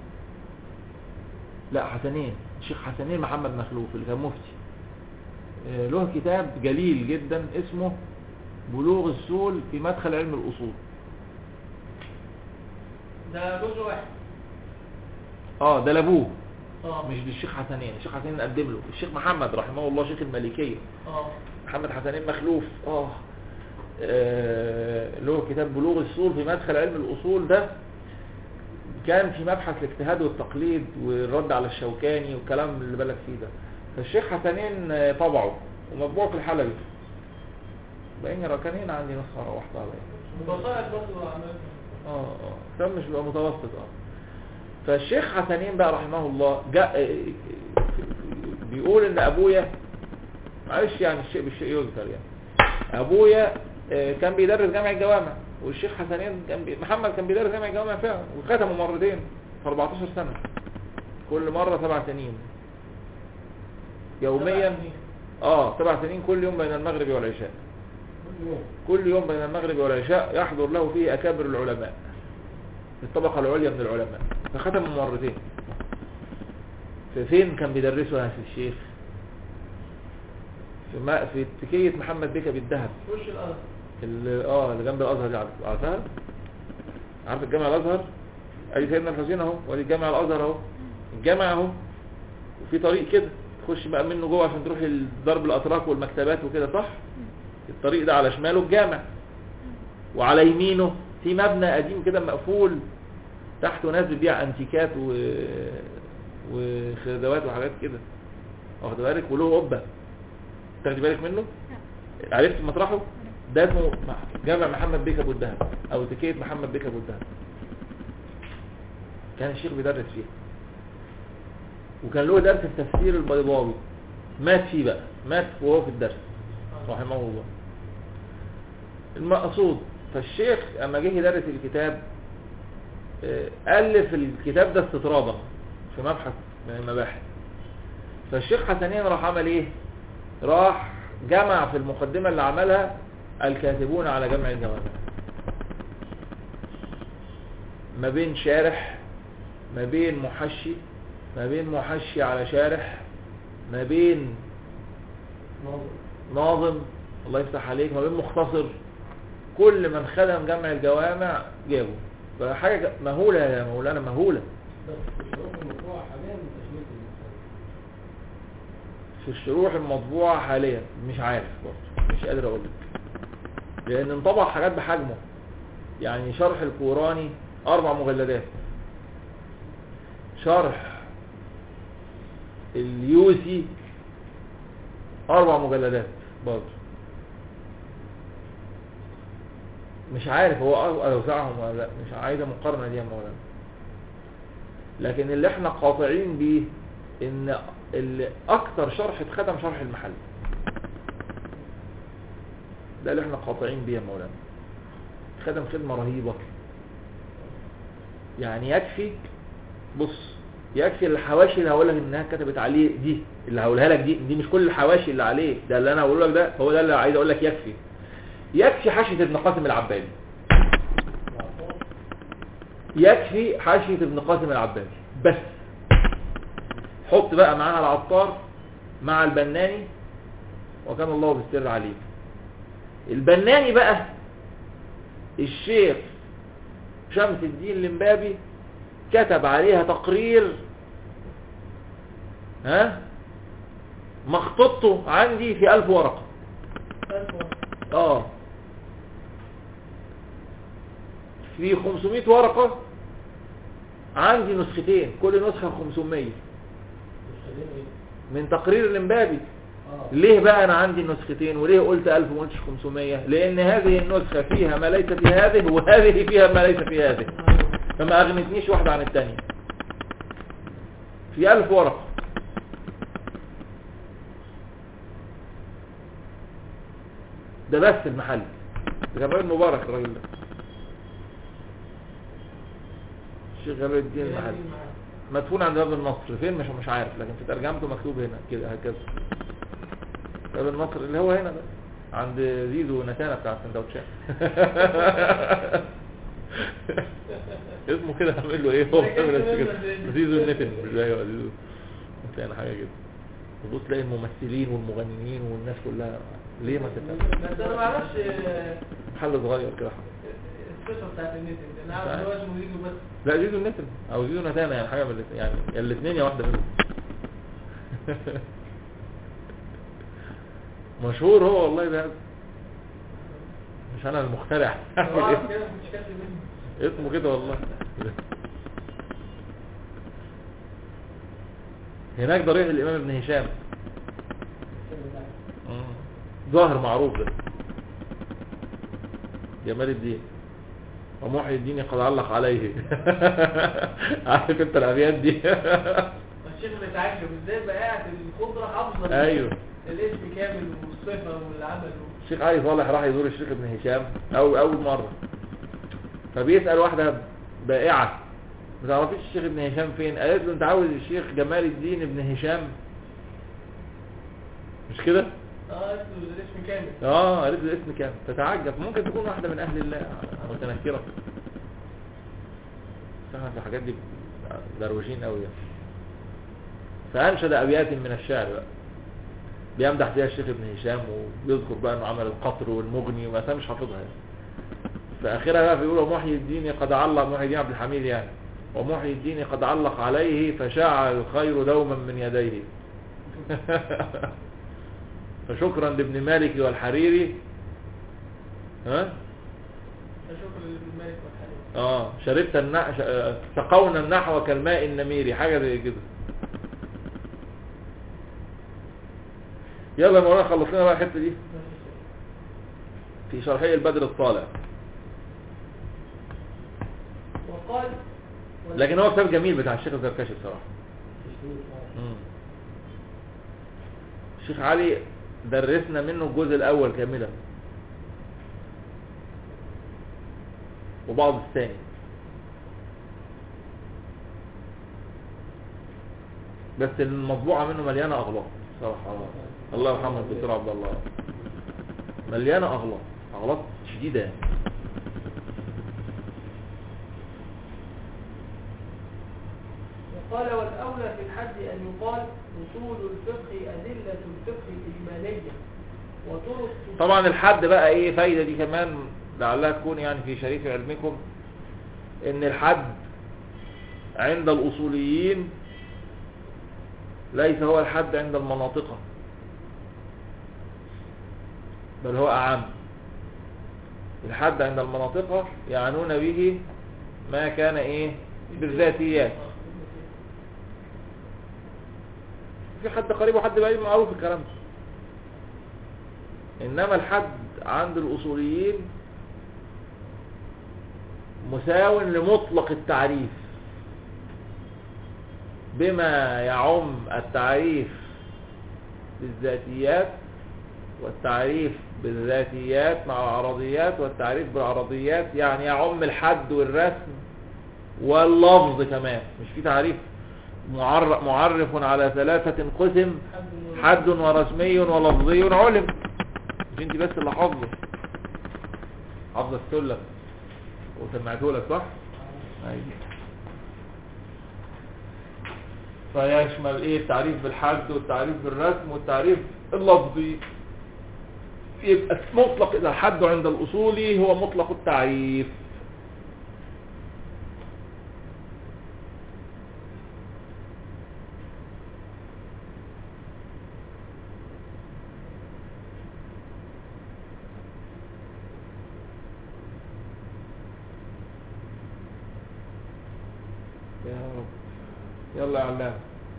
لا حسنين الشيخ حسنين محمد مخلوف اللي كان مفتي آه، له كتاب جليل جدا اسمه بلوغ السول في مدخل علم الأصول ده جزء واحد اه ده لابوه اه مش للشيخ حسنين الشيخ حسنين قدم له الشيخ محمد رحمه الله شيخ المالكية اه محمد حسنين مخلوف اه آه، له كتاب بلوغ الصول في مدخل علم الأصول ده كان في مبحث الاجتهاد والتقليد والرد على الشوكاني والكلام اللي بالك فيه ده فالشيخ حسنين آه، طبعه ومطبوع في الحلبي باين كان هنا عندي نسخة روحتها باين وبصائر برضه عملت اه اه كتاب مش بيبقى متوسط اه فالشيخ حسنين بقى رحمه الله جاء بيقول ان ابويا معلش يعني الشيء بالشيء يذكر يعني ابويا آه، كان بيدرس جامع الجوامع والشيخ حسنين كان بي... محمد كان بيدرس جامع الجوامع فعلا وختمه مرتين في 14 سنة كل مرة سبع سنين يوميا اه سبع سنين كل يوم بين المغرب والعشاء كل يوم كل يوم بين المغرب والعشاء يحضر له فيه أكابر العلماء في الطبقة العليا من العلماء فختم مرتين ففين كان بيدرسها في الشيخ في, ما في اتكية محمد بيكا بالذهب وش الارض اللي اه اللي جنب الازهر دي عارف- عارفها عارف الجامع الازهر ادي سيدنا الحسين اهو وادي الجامع الازهر اهو الجامع اهو وفي طريق كده تخش بقى منه جوه عشان تروح ضرب الاتراك والمكتبات وكده صح الطريق ده على شماله الجامع وعلى يمينه في مبنى قديم كده مقفول تحته ناس بتبيع انتيكات و... وخردوات وحاجات كده واخد بالك وله قبه تاخدي بالك منه عرفت مطرحه ده اسمه جامع محمد بيك ابو الدهب او تكيه محمد بيك ابو الدهب كان الشيخ بيدرس فيه وكان له درس في تفسير البيضاوي مات فيه بقى مات وهو في الدرس رحمه الله المقصود فالشيخ اما جه يدرس الكتاب آه، ألف الكتاب ده استطرادا في مبحث من المباحث فالشيخ حسنين راح عمل ايه راح جمع في المقدمة اللي عملها الكاتبون على جمع الجوامع ما بين شارح ما بين محشي ما بين محشي على شارح ما بين ناظر ناظم الله يفتح عليك ما بين مختصر كل من خدم جمع الجوامع جابه فحاجة مهولة يا مولانا مهولة بس الشروط المطبوعة حاليا من تشميل المستوى في الشروح المطبوعة حاليا مش عارف برضه مش قادر اقول لك لان انطبع حاجات بحجمه يعني شرح القراني اربع مجلدات شرح اليوسي اربع مجلدات برضه مش عارف هو أو- اوسعهم ولا لا مش عايزه مقارنه دي يا مولانا لكن اللي احنا قاطعين بيه ان اللي اكتر شرح اتخدم شرح المحل ده اللي احنا قاطعين بيه يا مولانا خدم خدمة رهيبة يعني يكفي بص يكفي الحواشي اللي هقول لك انها كتبت عليه دي اللي هقولها لك دي دي مش كل الحواشي اللي عليه ده اللي انا هقوله لك ده هو ده اللي عايز اقول لك يكفي يكفي حاشية ابن قاسم العبادي يكفي حاشية ابن قاسم العبادي بس حط بقى معاها العطار مع البناني وكان الله بالسر عليه البناني بقى الشيخ شمس الدين الامبابي كتب عليها تقرير ها مخطوطته عندي في ألف ورقة اه في 500 ورقة عندي نسختين كل نسخة 500 مستخدمين ايه؟ من تقرير الامبابي اه ليه بقى انا عندي نسختين وليه قلت 1000 وما قلتش 500 لان هذه النسخة فيها ما ليس في هذه وهذه فيها ما ليس في هذه فما اغنتنيش واحدة عن الثانية في 1000 ورقة ده بس المحل ده كان راجل مبارك الراجل ده الشيخ جلال الدين المحل مدفون عند باب النصر فين مش مش عارف لكن في ترجمته مكتوب هنا كده هكذا باب النصر اللي هو هنا ده عند زيزو نتانة بتاع السندوتشات اسمه كده عامل له ايه هو بتعمل اسمه كده زيزو النتن مش ايوه زيزو نتانة حاجه كده تبص تلاقي الممثلين والمغنيين والناس كلها ليه ما تتابع بس انا ما اعرفش آه، محل صغير كده القصه بتاعت النت دي. انا مش عارف ان هو عارف. اسمه زيزو بس لا زيزو النتن او زيزو نتانا يعني حاجه من الاتنين يعني يا الاثنين يا واحده منهم مشهور هو والله ده مش انا المخترع لو اعرف كده ما كنتش كاتب منه اسمه كده والله هناك ضريح الامام ابن هشام ظاهر معروف ده جمال الدين ومحي الدين قد علق عليه عارف انت الابيات دي الشيخ بيتعجب ازاي بقى قاعد الخضره حافظه ايوه الاسم كامل والصفه والعمل الشيخ علي صالح راح يزور الشيخ ابن هشام أو أول مرة فبيسأل واحدة بائعة ما تعرفيش الشيخ ابن هشام فين قالت له انت عاوز الشيخ جمال الدين ابن هشام مش كده اه اسمه الاسم كامل اه قالت له الاسم كام تتعجب ممكن تكون واحدة من اهل الله متنكرة فاحنا في الحاجات دي دروشين قوي يعني فانشد ابيات من الشعر بقى بيمدح فيها الشيخ ابن هشام وبيذكر بقى انه عمل القطر والمغني وما مش حافظها يعني في اخرها بقى بيقول ومحيي الدين قد علق محيي الدين عبد الحميد يعني ومحيي الدين قد علق عليه فشاع الخير دوما من يديه فشكرا لابن مالك والحريري ها شكرا لابن مالك والحليم اه شربت النح... ش- آه، سقونا النحو كالماء النميري حاجة زي كده يلا يا مولانا خلص لنا بقى الحته دي في شرحية البدر الطالع وقال لكن هو كتاب جميل بتاع الشيخ الزركشي بصراحة مم. الشيخ علي درسنا منه الجزء الأول كاملا وبعض الثاني بس المطبوعة منه مليانة أغلاط صراحة الله يرحمه الدكتور عبد الله مليانة أغلاط أغلاط شديدة يعني وقال والأولى في الحد أن يقال أصول الفقه أدلة الفقه الإيمانية وطرق طبعا الحد بقى ايه فايدة دي كمان لعلها تكون يعني في شريف علمكم ان الحد عند الاصوليين ليس هو الحد عند المناطقة بل هو اعم الحد عند المناطقة يعنون به ما كان ايه بالذاتيات في حد قريب وحد بعيد معروف الكلام ده انما الحد عند الاصوليين مساو لمطلق التعريف بما يعم التعريف بالذاتيات والتعريف بالذاتيات مع العرضيات والتعريف بالعرضيات يعني يعم الحد والرسم واللفظ كمان مش في تعريف معرف, معرف على ثلاثة قسم حد ورسمي ولفظي علم مش انت بس اللي حافظه حافظه السلم وسمعته لك صح ايوه فيشمل ايه التعريف بالحد والتعريف بالرسم والتعريف اللفظي يبقى مطلق اذا الحد عند الاصولي هو مطلق التعريف يا رب يلا يا علام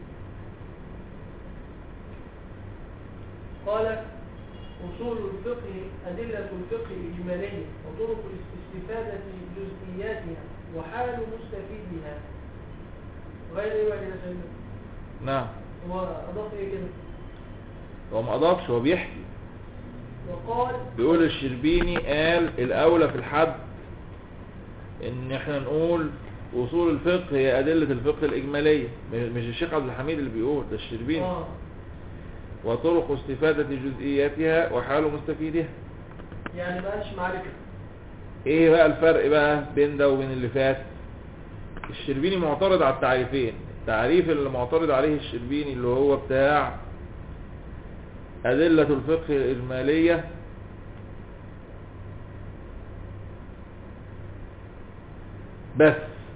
قال أصول الفقه أدلة الفقه الإجمالية وطرق الاستفادة جزئياتها وحال مستفيدها غير ايه بقى كده يا سيدنا؟ نعم هو أضاف ايه كده هو ما اضافش هو بيحكي وقال بيقول الشربيني قال الاولى في الحد ان احنا نقول اصول الفقه هي ادلة الفقه الاجمالية مش الشيخ عبد الحميد اللي بيقول ده الشربيني آه وطرق استفادة جزئياتها وحال مستفيدها يعني بقاش معرفة ايه بقى الفرق بقى بين ده وبين اللي فات الشربيني معترض على التعريفين التعريف اللي معترض عليه الشربيني اللي هو بتاع أدلة الفقه الإجمالية بس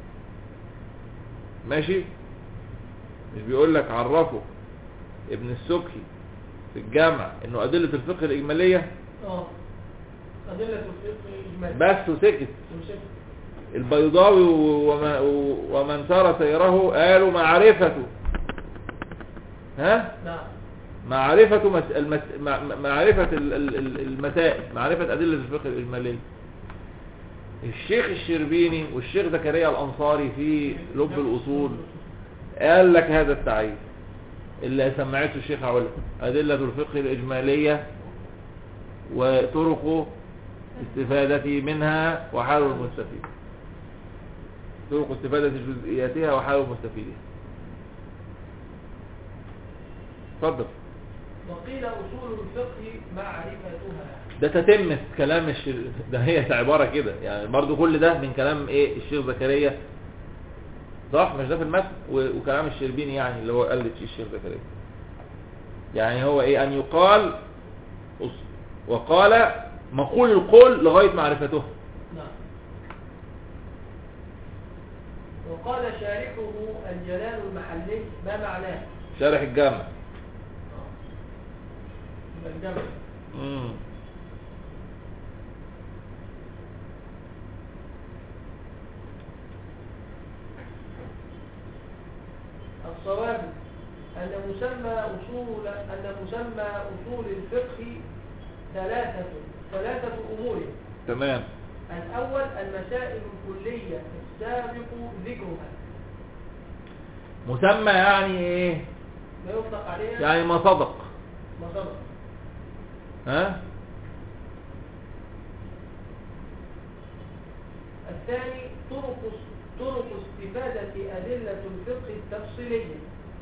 ماشي مش بيقول لك عرفه ابن السبكي في الجامع انه أدلة الفقه الإجمالية اه أدلة الفقه إجمالي بس وسكت وشكل. البيضاوي وما- ومن سار سيره قالوا معرفته ها نعم معرفة مس... المس... مع- معرفة ال- ال- ال- المسائل معرفة أدلة الفقه الإجمالي الشيخ الشربيني والشيخ زكريا الأنصاري في لب الأصول قال لك هذا التعريف اللي سمعته الشيخ علا أدلة الفقه الإجمالية وطرق استفادة منها وحال المستفيد طرق استفادة جزئياتها وحال المستفيد اتفضل وقيل أصول الفقه معرفتها ده تتمة كلام الشيخ ده هي عبارة كده يعني برضو كل ده من كلام ايه الشيخ زكريا صح مش ده في المتن و- وكلام الشربيني يعني اللي هو قال الشيخ زكريا يعني هو ايه ان يقال أص- وقال مقول القول لغاية معرفته نعم وقال شارحه الجلال المحلي ما معناه شارح الجامع آه. يبقى الجمع مم. الصواب أن مسمى أصول أن مسمى أصول الفقه ثلاثة ثلاثة أمور تمام الأول المسائل الكلية السابق ذكرها مسمى يعني ايه ما يطلق عليها يعني ما صدق ما سبق ها الثاني طرق طرق استفادة أدلة الفقه التفصيلية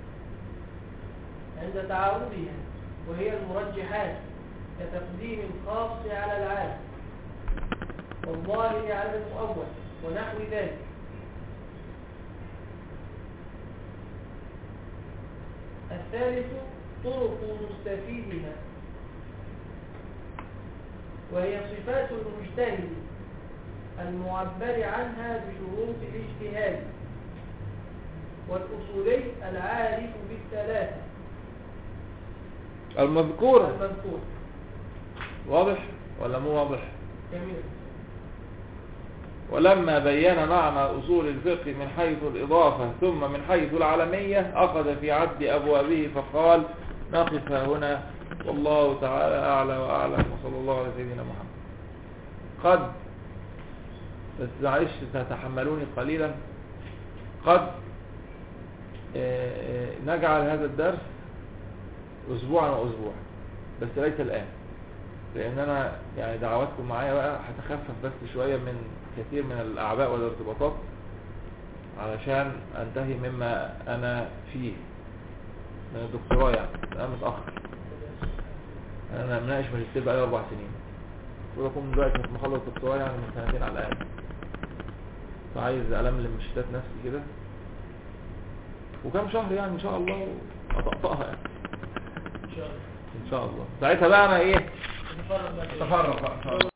عند تعارضها وهي المرجحات كتقديم الخاص على العام والظاهر على المؤول ونحو ذلك الثالث طرق مستفيدها وهي صفات المجتهد المعبر عنها بشروط الاجتهاد والأصولي العارف بالثلاثة المذكورة المذكور واضح ولا مو واضح جميل ولما بين معنى أصول الفقه من حيث الإضافة ثم من حيث العالمية أخذ في عد أبوابه فقال نقف هنا والله تعالى أعلى وأعلم وصلى الله على سيدنا محمد قد بس معلش تتحملوني قليلا قد آه، آه، نجعل هذا الدرس أسبوعا وأسبوع بس ليس الآن لان انا يعني دعواتكم معايا بقى هتخفف بس شوية من كثير من الاعباء والارتباطات علشان انتهي مما انا فيه من الدكتوراه يعني انا متأخر انا مناقش ماجستير بقالي اربع سنين المفروض اكون دلوقتي في مخلص الدكتوراه يعني من سنتين على الاقل فعايز الملم شتات نفسي كده وكم شهر يعني ان شاء الله اطقطقها يعني إن شاء الله ان شاء الله ساعتها بقى انا ايه نتفرج بقى تفرغ بقى ان شاء الله